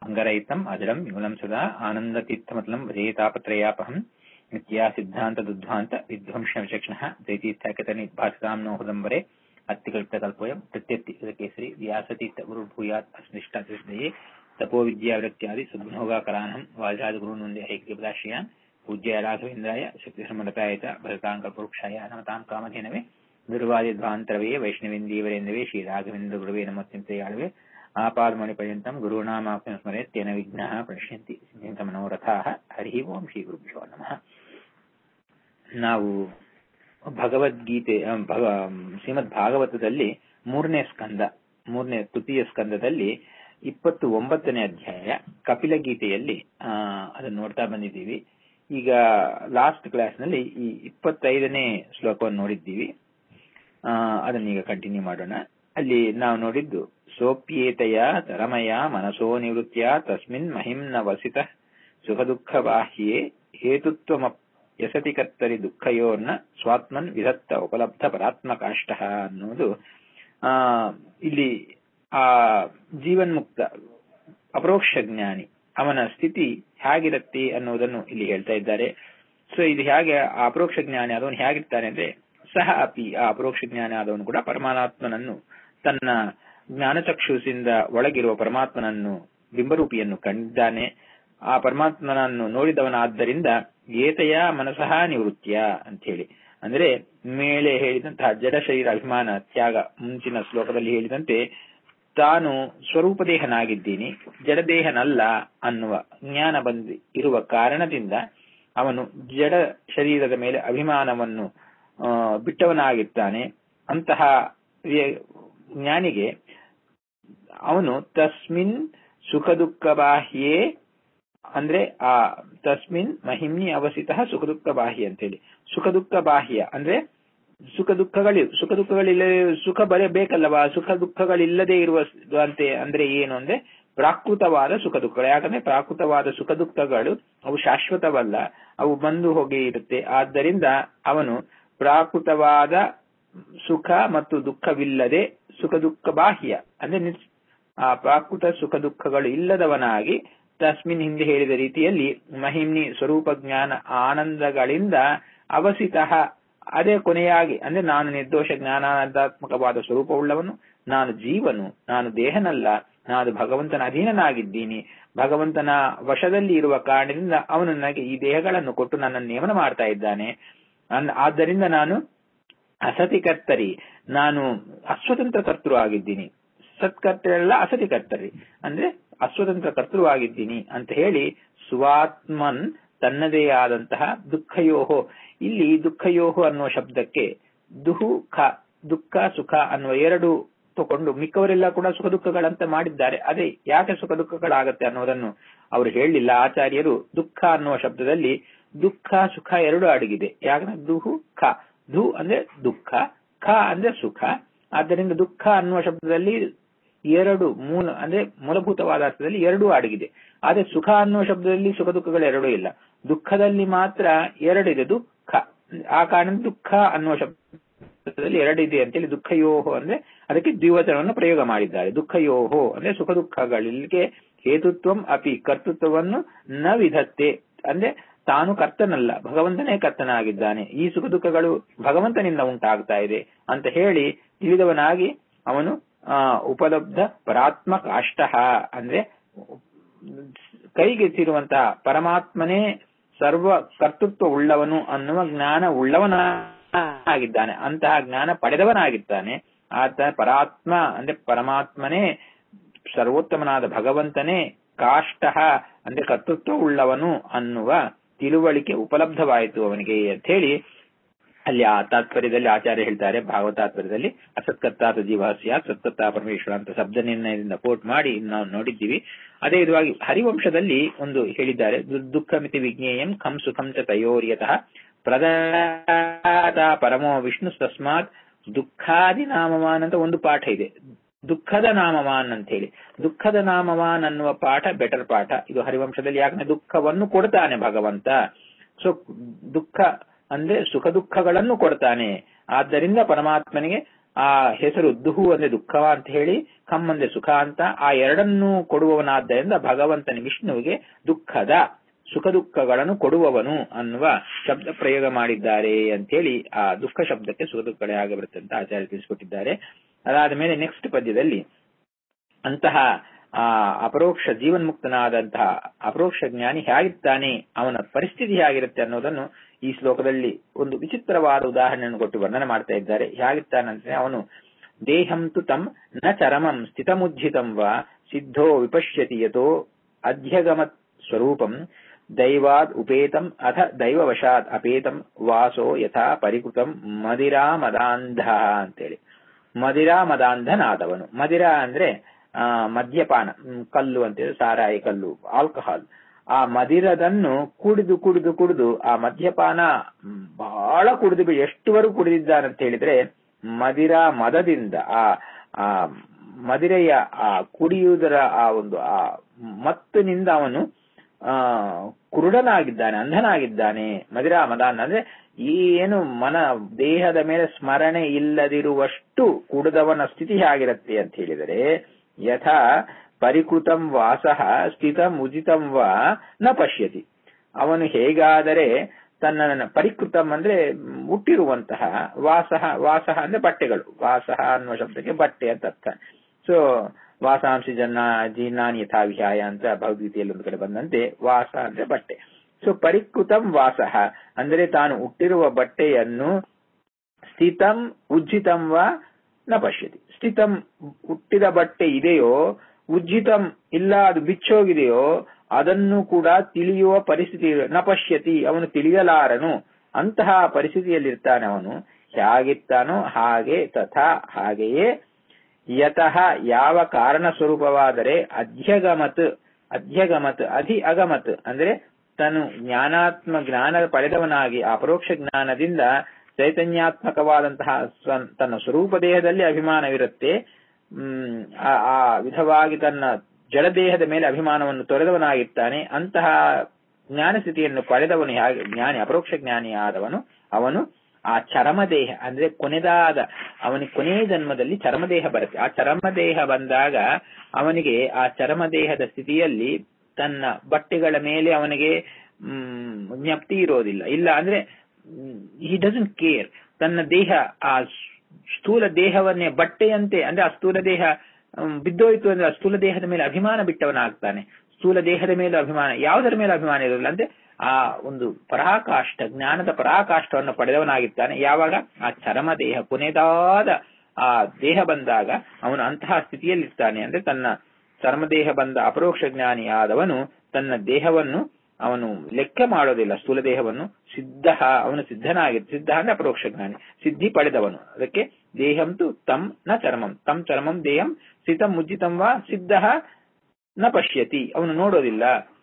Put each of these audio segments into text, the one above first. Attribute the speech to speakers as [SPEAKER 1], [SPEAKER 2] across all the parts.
[SPEAKER 1] ಅಂಗರಹಿತಂ ಅಜಡಂ ನ್ಯೂನಂ ಸದಾ ಆನಂದತೀರ್ಥಮತಲಂ ಭಜೇತಾಪತ್ರಯಾಪಹಂ ನಿತ್ಯಾ ಸಿದ್ಧಾಂತ ದುಧ್ವಾಂತ ವಿಧ್ವಂಸ ವಿಚಕ್ಷಣಃ ಜೈತೀರ್ಥಾಕತ ನಿರ್ಭಾಸಿತಾಂ ನೋ ಹೃದಂಬರೆ ಅತ್ತಿಕಲ್ಪಕಲ್ಪೋಯಂ ಪ್ರತ್ಯತ್ತಿ ಕೇಸರಿ ವ್ಯಾಸತೀರ್ಥ ಗುರುರ್ಭೂಯಾತ್ ಅಸ್ನಿಷ್ಟಾದೃಷ್ಟಯೇ ತಪೋ ವಿದ್ಯಾವೃತ್ಯಾದಿ ಸದ್ಗುಣೋಗಾಕರಾನಹಂ ವಾಜಾದ ಗುರುನೊಂದೆ ಐಕ್ಯಪದಾಶ್ರಯಾನ್ ಪೂಜ್ಯ ರಾಘವೇಂದ್ರಾಯ ಶಕ್ತಿಸಮೃತಾಯ ಚ ಭರತಾಂಕಪುರುಕ್ಷಾಯ ನಮತಾಂ ಕಾಮಧೇನವೇ ದುರ್ವಾದಿಧ್ವಾಂತರವೇ ವೈಷ್ಣವೇಂದೀವರೇಂದ್ರವೇ ಶ್ರೀ ರಾಘವೇಂದ್ರ ಗುರುವೇ ನಮೋತ್ಯಂತೆಯಾಳುವೆ ಆಪಾದಮಣಿ ಪರ್ಯಂತಂ ಗುರುನಾಮಾಪ್ಯಂ ಸ್ಮರೆತ್ ತೇನ ವಿಘ್ನಃ ಪ್ರಣಶ್ಯಂತಿ ಸಿದ್ಧಂತ ಮನೋರಥಾಃ ಹರಿ ಓಂ ಶ್ರೀ ಗುರುಭ್ಯೋ ನಮಃ ನಾವು ಭಗವದ್ಗೀತೆ ಭಗ ಶ್ರೀಮದ್ ಭಾಗವತದಲ್ಲಿ ಮೂರನೇ ಸ್ಕಂದ ಮೂರನೇ ತೃತೀಯ ಸ್ಕಂದದಲ್ಲಿ ಇಪ್ಪತ್ತು ಒಂಬತ್ತನೇ ಅಧ್ಯಾಯ ಕಪಿಲ ಗೀತೆಯಲ್ಲಿ ಅದನ್ನು ನೋಡ್ತಾ ಬಂದಿದ್ದೀವಿ ಈಗ ಲಾಸ್ಟ್ ಕ್ಲಾಸ್ ನಲ್ಲಿ ಈ ಇಪ್ಪತ್ತೈದನೇ ಶ್ಲೋಕವನ್ನು ನೋಡಿದ್ದೀವಿ ಅದನ್ನೀಗ ಕಂಟಿನ್ಯೂ ಮಾಡೋಣ ಅಲ್ಲಿ ನಾವು ನೋಡಿದ್ದು ಸೋಪ್ಯೇತೆಯ ತರಮಯ ಮನಸೋ ನಿವೃತ್ಯ ತಸ್ಮಿನ್ ಮಹಿಂನ ವಸಿತ ಸುಖ ದುಃಖ ಬಾಹ್ಯೇ ಹೇತುತ್ವಮ ಯಸತಿ ಕತ್ತರಿ ದುಃಖಯೋರ್ನ ಸ್ವಾತ್ಮನ್ ವಿಧತ್ತ ಉಪಲಬ್ಧ ಪರಾತ್ಮಕಾಷ್ಟ ಅನ್ನೋದು ಆ ಇಲ್ಲಿ ಆ ಜೀವನ್ಮುಕ್ತ ಅಪರೋಕ್ಷ ಜ್ಞಾನಿ ಅವನ ಸ್ಥಿತಿ ಹೇಗಿರುತ್ತೆ ಅನ್ನೋದನ್ನು ಇಲ್ಲಿ ಹೇಳ್ತಾ ಇದ್ದಾರೆ ಸೊ ಇದು ಹೇಗೆ ಆ ಅಪರೋಕ್ಷ ಜ್ಞಾನಿ ಆದವನು ಹೇಗಿರ್ತಾನೆ ಅಂದ್ರೆ ಸಹ ಅಪಿ ಆ ಅಪರೋಕ್ಷ ಜ್ಞಾನಿ ಆದವನು ಕೂಡ ಪರಮಾತ್ಮನನ್ನು ತನ್ನ ಜ್ಞಾನಚಕ್ಷುಸಿಂದ ಒಳಗಿರುವ ಪರಮಾತ್ಮನನ್ನು ಬಿಂಬರೂಪಿಯನ್ನು ಕಂಡಿದ್ದಾನೆ ಆ ಪರಮಾತ್ಮನನ್ನು ನೋಡಿದವನಾದ್ದರಿಂದ ಏತೆಯ ಮನಸಃ ನಿವೃತ್ಯ ಅಂತ ಹೇಳಿ ಅಂದ್ರೆ ಮೇಲೆ ಹೇಳಿದಂತಹ ಜಡ ಶರೀರ ಅಭಿಮಾನ ತ್ಯಾಗ ಮುಂಚಿನ ಶ್ಲೋಕದಲ್ಲಿ ಹೇಳಿದಂತೆ ತಾನು ಸ್ವರೂಪದೇಹನಾಗಿದ್ದೀನಿ ಜಡದೇಹನಲ್ಲ ಅನ್ನುವ ಜ್ಞಾನ ಬಂದು ಇರುವ ಕಾರಣದಿಂದ ಅವನು ಜಡ ಶರೀರದ ಮೇಲೆ ಅಭಿಮಾನವನ್ನು ಬಿಟ್ಟವನಾಗಿರ್ತಾನೆ ಅಂತಹ ಜ್ಞಾನಿಗೆ ಅವನು ತಸ್ಮಿನ್ ಸುಖ ದುಃಖ ಬಾಹ್ಯೇ ಅಂದ್ರೆ ಆ ತಸ್ಮಿನ್ ಮಹಿಮ್ನಿ ಅವಸಿತ ಸುಖ ದುಃಖ ಬಾಹ್ಯ ಅಂತೇಳಿ ಸುಖ ದುಃಖ ಬಾಹ್ಯ ಅಂದ್ರೆ ಸುಖ ದುಃಖಗಳು ಸುಖ ದುಃಖಗಳಿಲ್ಲ ಸುಖ ಬರಬೇಕಲ್ಲವಾ ಸುಖ ದುಃಖಗಳಿಲ್ಲದೆ ಇರುವ ಅಂತೆ ಅಂದ್ರೆ ಏನು ಅಂದ್ರೆ ಪ್ರಾಕೃತವಾದ ಸುಖ ದುಃಖಗಳು ಯಾಕಂದ್ರೆ ಪ್ರಾಕೃತವಾದ ಸುಖ ದುಃಖಗಳು ಅವು ಶಾಶ್ವತವಲ್ಲ ಅವು ಬಂದು ಹೋಗಿ ಇರುತ್ತೆ ಆದ್ದರಿಂದ ಅವನು ಪ್ರಾಕೃತವಾದ ಸುಖ ಮತ್ತು ದುಃಖವಿಲ್ಲದೆ ಸುಖ ದುಃಖ ಬಾಹ್ಯ ಅಂದ್ರೆ ಆ ಪ್ರಾಕೃತ ಸುಖ ದುಃಖಗಳು ಇಲ್ಲದವನಾಗಿ ತಸ್ಮಿನ್ ಹಿಂದೆ ಹೇಳಿದ ರೀತಿಯಲ್ಲಿ ಮಹಿಮ್ನಿ ಸ್ವರೂಪ ಜ್ಞಾನ ಆನಂದಗಳಿಂದ ಅವಸಿತ ಅದೇ ಕೊನೆಯಾಗಿ ಅಂದ್ರೆ ನಾನು ನಿರ್ದೋಷ ಜ್ಞಾನಾನಂದಾತ್ಮಕವಾದ ಸ್ವರೂಪವುಳ್ಳವನು ನಾನು ಜೀವನು ನಾನು ದೇಹನಲ್ಲ ನಾನು ಭಗವಂತನ ಅಧೀನನಾಗಿದ್ದೀನಿ ಭಗವಂತನ ವಶದಲ್ಲಿ ಇರುವ ಕಾರಣದಿಂದ ಅವನು ನನಗೆ ಈ ದೇಹಗಳನ್ನು ಕೊಟ್ಟು ನನ್ನನ್ನು ನೇಮನ ಮಾಡ್ತಾ ಇದ್ದಾನೆ ಆದ್ದರಿಂದ ನಾನು ಅಸತಿ ಕರ್ತರಿ ನಾನು ಅಸ್ವತಂತ್ರ ಕರ್ತೃ ಆಗಿದ್ದೀನಿ ಸತ್ಕರ್ತರೆಲ್ಲ ಅಸತಿ ಕರ್ತರಿ ಅಂದ್ರೆ ಅಸ್ವತಂತ್ರ ಕರ್ತೃ ಆಗಿದ್ದೀನಿ ಅಂತ ಹೇಳಿ ಸ್ವಾತ್ಮನ್ ತನ್ನದೇ ಆದಂತಹ ದುಃಖಯೋಹೋ ಇಲ್ಲಿ ದುಃಖಯೋಹೋ ಅನ್ನುವ ಶಬ್ದಕ್ಕೆ ದುಹು ಖ ದುಃಖ ಸುಖ ಅನ್ನುವ ಎರಡು ತಗೊಂಡು ಮಿಕ್ಕವರೆಲ್ಲ ಕೂಡ ಸುಖ ದುಃಖಗಳಂತ ಮಾಡಿದ್ದಾರೆ ಅದೇ ಯಾಕೆ ಸುಖ ದುಃಖಗಳಾಗತ್ತೆ ಅನ್ನೋದನ್ನು ಅವರು ಹೇಳಲಿಲ್ಲ ಆಚಾರ್ಯರು ದುಃಖ ಅನ್ನುವ ಶಬ್ದದಲ್ಲಿ ದುಃಖ ಸುಖ ಎರಡು ಅಡಗಿದೆ ಯಾಕಂದ್ರೆ ದುಹು ಖ ಧು ಅಂದ್ರೆ ದುಃಖ ಖ ಅಂದ್ರೆ ಸುಖ ಆದ್ದರಿಂದ ದುಃಖ ಅನ್ನುವ ಶಬ್ದದಲ್ಲಿ ಎರಡು ಮೂಲ ಅಂದ್ರೆ ಮೂಲಭೂತವಾದ ಅರ್ಥದಲ್ಲಿ ಎರಡೂ ಅಡಗಿದೆ ಆದ್ರೆ ಸುಖ ಅನ್ನುವ ಶಬ್ದದಲ್ಲಿ ಸುಖ ದುಃಖಗಳು ಎರಡೂ ಇಲ್ಲ ದುಃಖದಲ್ಲಿ ಮಾತ್ರ ಎರಡಿದೆ ದುಃಖ ಆ ಕಾರಣ ದುಃಖ ಅನ್ನುವ ಶಬ್ದದಲ್ಲಿ ಎರಡಿದೆ ಅಂತೇಳಿ ದುಃಖಯೋಹೋ ಅಂದ್ರೆ ಅದಕ್ಕೆ ದ್ವಿವಚನವನ್ನು ಪ್ರಯೋಗ ಮಾಡಿದ್ದಾರೆ ದುಃಖಯೋಹೋ ಅಂದ್ರೆ ಸುಖ ದುಃಖಗಳಿಗೆ ಹೇತುತ್ವಂ ಅಪಿ ಕರ್ತೃತ್ವವನ್ನು ನ ವಿಧತ್ತೆ ಅಂದ್ರೆ ತಾನು ಕರ್ತನಲ್ಲ ಭಗವಂತನೇ ಕರ್ತನಾಗಿದ್ದಾನೆ ಈ ಸುಖ ದುಃಖಗಳು ಭಗವಂತನಿಂದ ಉಂಟಾಗ್ತಾ ಇದೆ ಅಂತ ಹೇಳಿ ತಿಳಿದವನಾಗಿ ಅವನು ಆ ಉಪಲಬ್ಧ ಪರಾತ್ಮ ಕಾಷ್ಟ ಅಂದ್ರೆ ಕೈಗೆತ್ತಿರುವಂತಹ ಪರಮಾತ್ಮನೇ ಸರ್ವ ಕರ್ತೃತ್ವ ಉಳ್ಳವನು ಅನ್ನುವ ಜ್ಞಾನ ಉಳ್ಳವನಾಗಿದ್ದಾನೆ ಅಂತಹ ಜ್ಞಾನ ಪಡೆದವನಾಗಿದ್ದಾನೆ ಆತ ಪರಾತ್ಮ ಅಂದ್ರೆ ಪರಮಾತ್ಮನೇ ಸರ್ವೋತ್ತಮನಾದ ಭಗವಂತನೇ ಕಾಷ್ಟ ಅಂದ್ರೆ ಕರ್ತೃತ್ವ ಉಳ್ಳವನು ಅನ್ನುವ ತಿಳುವಳಿಕೆ ಉಪಲಬ್ಧವಾಯಿತು ಅವನಿಗೆ ಅಂತ ಹೇಳಿ ಅಲ್ಲಿ ಆ ತಾತ್ಪರ್ಯದಲ್ಲಿ ಆಚಾರ್ಯ ಹೇಳ್ತಾರೆ ಭಾಗವತಾತ್ಪರ್ಯದಲ್ಲಿ ಅಸತ್ಕರ್ತಾತ ಜೀವ ಸ್ಯಾತ್ ಸತ್ಕರ್ತಾ ಪರಮೇಶ್ವರ ಅಂತ ಶಬ್ದ ನಿರ್ಣಯದಿಂದ ಕೋಟ್ ಮಾಡಿ ನಾವು ನೋಡಿದ್ದೀವಿ ಅದೇ ವಿಧವಾಗಿ ಹರಿವಂಶದಲ್ಲಿ ಒಂದು ಹೇಳಿದ್ದಾರೆ ದುಃಖ ಮಿತಿ ವಿಜ್ಞೇಯಂ ಖಂ ಸುಖಂ ಚ ತಯೋರ್ಯತಃ ಪ್ರದಾತ ಪರಮೋ ವಿಷ್ಣು ತಸ್ಮಾತ್ ದುಃಖಾದಿ ನಾಮವಾನ್ ಅಂತ ಒಂದು ಪಾಠ ಇದೆ ದುಃಖದ ನಾಮವಾನ್ ಅಂತ ಹೇಳಿ ದುಃಖದ ನಾಮವಾನ್ ಅನ್ನುವ ಪಾಠ ಬೆಟರ್ ಪಾಠ ಇದು ಹರಿವಂಶದಲ್ಲಿ ಯಾಕಂದ್ರೆ ದುಃಖವನ್ನು ಕೊಡ್ತಾನೆ ಭಗವಂತ ಸೊ ದುಃಖ ಅಂದ್ರೆ ಸುಖ ದುಃಖಗಳನ್ನು ಕೊಡ್ತಾನೆ ಆದ್ದರಿಂದ ಪರಮಾತ್ಮನಿಗೆ ಆ ಹೆಸರು ದುಹು ಅಂದ್ರೆ ದುಃಖವ ಅಂತ ಹೇಳಿ ಖಮ್ ಅಂದ್ರೆ ಸುಖ ಅಂತ ಆ ಎರಡನ್ನೂ ಕೊಡುವವನಾದ್ದರಿಂದ ಭಗವಂತನ ವಿಷ್ಣುವಿಗೆ ದುಃಖದ ಸುಖ ದುಃಖಗಳನ್ನು ಕೊಡುವವನು ಅನ್ನುವ ಶಬ್ದ ಪ್ರಯೋಗ ಮಾಡಿದ್ದಾರೆ ಅಂತೇಳಿ ಆ ದುಃಖ ಶಬ್ದಕ್ಕೆ ಸುಖ ದುಃಖಗಳೇ ಆಗಬರುತ್ತೆ ಅಂತ ಆಚಾರ್ಯ ತಿಳಿಸಿಕೊಟ್ಟಿದ್ದಾರೆ ಅದಾದ ಮೇಲೆ ನೆಕ್ಸ್ಟ್ ಪದ್ಯದಲ್ಲಿ ಅಂತಹ ಆ ಅಪರೋಕ್ಷ ಜೀವನ್ಮುಕ್ತನಾದಂತಹ ಅಪರೋಕ್ಷ ಜ್ಞಾನಿ ಹೇಗಿರ್ತಾನೆ ಅವನ ಪರಿಸ್ಥಿತಿ ಹೇಗಿರುತ್ತೆ ಅನ್ನೋದನ್ನು ಈ ಶ್ಲೋಕದಲ್ಲಿ ಒಂದು ವಿಚಿತ್ರವಾದ ಉದಾಹರಣೆಯನ್ನು ಕೊಟ್ಟು ವರ್ಣನೆ ಮಾಡ್ತಾ ಇದ್ದಾರೆ ಹೇಗಿರ್ತಾನಂದ್ರೆ ಅವನು ದೇಹಂ ತು ತಂ ನ ಚರಮಂ ಸ್ಥಿತಮುಜ್ಜಿತಂ ವಾ ಸಿದ್ಧೋ ವಿಪಶ್ಯತಿ ಯತೋ ಅಧ್ಯಗಮತ್ ಸ್ವರೂಪಂ ದೈವಾದ್ ಉಪೇತಂ ಅಥ ದೈವವಶಾತ್ ಅಪೇತಂ ವಾಸೋ ಯಥಾ ಪರಿಕೃತಂ ಮದಿರಾ ಮದಾಂಧ ಅಂತೇಳಿ ಮದಿರಾ ಮದಾಂಧನಾದವನು ಮದಿರಾ ಅಂದ್ರೆ ಆ ಮದ್ಯಪಾನ ಹ್ಮ್, ಕಲ್ಲು ಅಂತೇಳಿ ಸಾರಾಯಿ ಕಲ್ಲು ಆಲ್ಕಹಾಲ್ ಆ ಮದಿರದನ್ನು ಕುಡಿದು ಕುಡಿದು ಕುಡಿದು ಆ ಮದ್ಯಪಾನ ಮ್, ಬಹಳ ಕುಡಿದು ಬಿ- ಎಷ್ಟುವರೆಗೂ ಕುಡಿದಿದ್ದಾನಂತ ಹೇಳಿದ್ರೆ ಮದಿರಾ ಮದದಿಂದ ಆ ಆ ಮದಿರೆಯ ಆ ಕುಡಿಯುವುದರ ಆ ಒಂದು ಆ ಮತ್ತಿನಿಂದ ಅವನು ಆ ಕುರುಡನಾಗಿದ್ದಾನೆ ಅಂಧನಾಗಿದ್ದಾನೆ ಮದಿರಾ ಮದಾನ ಅಂದ್ರೆ ಏನು ಮನ ದೇಹದ ಮೇಲೆ ಸ್ಮರಣೆ ಇಲ್ಲದಿರುವಷ್ಟು ಕುಡಿದವನ ಸ್ಥಿತಿ ಹೇಗಿರುತ್ತೆ ಅಂತ ಹೇಳಿದರೆ ಯಥಾ ಪರಿಕೃತಂ ವಾಸಃ ಸ್ಥಿತಂ ಉಜಿತಂ ವಾ ನ ಪಶ್ಯತಿ ಅವನು ಹೇಗಾದರೆ ತನ್ನ ಪರಿಕೃತಂ ಅಂದ್ರೆ ಹುಟ್ಟಿರುವಂತಹ ವಾಸಃ ವಾಸಃ ಅಂದ್ರೆ ಬಟ್ಟೆಗಳು ವಾಸಃ ಅನ್ನುವ ಶಬ್ದಕ್ಕೆ ಬಟ್ಟೆ ಅಂತ ಅರ್ಥ ಸೊ ವಾಸಾಂಶಿ ಜನ ಜೀರ್ಣಾನಿ ಯಥಾ ವಿಹಾಯ ಅಂತ ಭಗವದ್ಗೀತೆಯಲ್ಲಿ ಒಂದು ಕಡೆ ಬಂದಂತೆ ವಾಸ ಅಂದ್ರೆ ಬಟ್ಟೆ ಸೊ ಪರಿಕೃತಂ ವಾಸಃ ಅಂದ್ರೆ ತಾನು ಹುಟ್ಟಿರುವ ಬಟ್ಟೆಯನ್ನು ಸ್ಥಿತಂ ಉಜ್ಜಿತಂ ವಾ ನ ಪಶ್ಯತಿ ಸ್ಥಿತಂ ಹುಟ್ಟಿದ ಬಟ್ಟೆ ಇದೆಯೋ ಉಜ್ಜಿತಂ ಇಲ್ಲ ಅದು ಬಿಚ್ಚೋಗಿದೆಯೋ ಅದನ್ನು ಕೂಡ ತಿಳಿಯುವ ಪರಿಸ್ಥಿತಿ ನ ಪಶ್ಯತಿ ಅವನು ತಿಳಿಯಲಾರನು ಅಂತಹ ಪರಿಸ್ಥಿತಿಯಲ್ಲಿರ್ತಾನೆ ಅವನು ಹೇಗಿರ್ತಾನೋ ಹಾಗೆ ತಥಾ ಹಾಗೆಯೇ ಯತಃ ಯಾವ ಕಾರಣ ಸ್ವರೂಪವಾದರೆ ಅಧ್ಯಗಮತ್ ಅಧ್ಯಗಮತ್ ಅಧಿ ಅಗಮತ್ ಅಂದ್ರೆ ತನು ಜ್ಞಾನಾತ್ಮ ಜ್ಞಾನ ಪಡೆದವನಾಗಿ ಅಪರೋಕ್ಷ ಜ್ಞಾನದಿಂದ ಚೈತನ್ಯಾತ್ಮಕವಾದಂತಹ ಸ್ವ- ತನ್ನ ಸ್ವರೂಪ ದೇಹದಲ್ಲಿ ಅಭಿಮಾನವಿರುತ್ತೆ ಹ್ಮ್ ಆ- ಆ ವಿಧವಾಗಿ ತನ್ನ ಜಡದೇಹದ ಮೇಲೆ ಅಭಿಮಾನವನ್ನು ತೊರೆದವನಾಗಿರ್ತಾನೆ ಅಂತಹ ಜ್ಞಾನ ಸ್ಥಿತಿಯನ್ನು ಪಡೆದವನು ಹೇಗೆ ಜ್ಞಾನಿ ಅಪರೋಕ್ಷ ಜ್ಞಾನಿ ಆದವನು ಅವನು ಆ ಚರಮದೇಹ ಅಂದ್ರೆ ಕೊನೆದಾದ ಅವನಿಗೆ ಕೊನೆಯ ಜನ್ಮದಲ್ಲಿ ಚರ್ಮದೇಹ ಬರುತ್ತೆ ಆ ಚರ್ಮದೇಹ ಬಂದಾಗ ಅವನಿಗೆ ಆ ಚರ್ಮದೇಹದ ಸ್ಥಿತಿಯಲ್ಲಿ ತನ್ನ ಬಟ್ಟೆಗಳ ಮೇಲೆ ಅವನಿಗೆ ಹ್ಮ್ ಜ್ಞಪ್ತಿ ಇರೋದಿಲ್ಲ ಇಲ್ಲ ಅಂದ್ರೆ ಹಿ ಡಸಂಟ್ ಕೇರ್ ತನ್ನ ದೇಹ ಆ ಸ್ಥೂಲ ದೇಹವನ್ನೇ ಬಟ್ಟೆಯಂತೆ ಅಂದ್ರೆ ಆ ಸ್ಥೂಲ ದೇಹ ಹ್ಮ್, ಬಿದ್ದೋಯ್ತು ಅಂದ್ರೆ ಆ ಸ್ಥೂಲ ದೇಹದ ಮೇಲೆ ಅಭಿಮಾನ ಬಿಟ್ಟವನಾಗ್ತಾನೆ ಸ್ಥೂಲ ದೇಹದ ಮೇಲೆ ಅಭಿಮಾನ ಯಾವುದರ ಮೇಲೆ ಅಭಿಮಾನ ಇರೋದಿಲ್ಲ ಅಂದ್ರೆ ಆ ಒಂದು ಪರಾಕಾಷ್ಠ ಜ್ಞಾನದ ಪರಾಕಾಷ್ಠವನ್ನು ಪಡೆದವನಾಗಿರ್ತಾನೆ ಯಾವಾಗ ಆ ಚರಮ ದೇಹ ಕೊನೆದಾದ ಆ ದೇಹ ಬಂದಾಗ ಅವನು ಅಂತಹ ಸ್ಥಿತಿಯಲ್ಲಿರ್ತಾನೆ ಅಂದ್ರೆ ತನ್ನ ಚರ್ಮದೇಹ ಬಂದ ಅಪರೋಕ್ಷ ಜ್ಞಾನಿಯಾದವನು ತನ್ನ ದೇಹವನ್ನು ಅವನು ಲೆಕ್ಕ ಮಾಡೋದಿಲ್ಲ ಸ್ಥೂಲ ದೇಹವನ್ನು ಸಿದ್ಧ ಅವನು ಸಿದ್ಧನಾಗಿ ಸಿದ್ಧ ಅಂದ್ರೆ ಅಪರೋಕ್ಷ ಜ್ಞಾನಿ ಸಿದ್ಧಿ ಪಡೆದವನು ಅದಕ್ಕೆ ದೇಹಂತು ತಂ ನ ಚರ್ಮಂ ತಂ ಚರ್ಮಂ ದೇಹಂ ಸ್ಥಿತಂ ಮುಜ್ಜಿತಂ ವಾ ಸಿದ್ಧ ನ ಪಶ್ಯತಿ ಅವನು ನೋಡೋದಿಲ್ಲ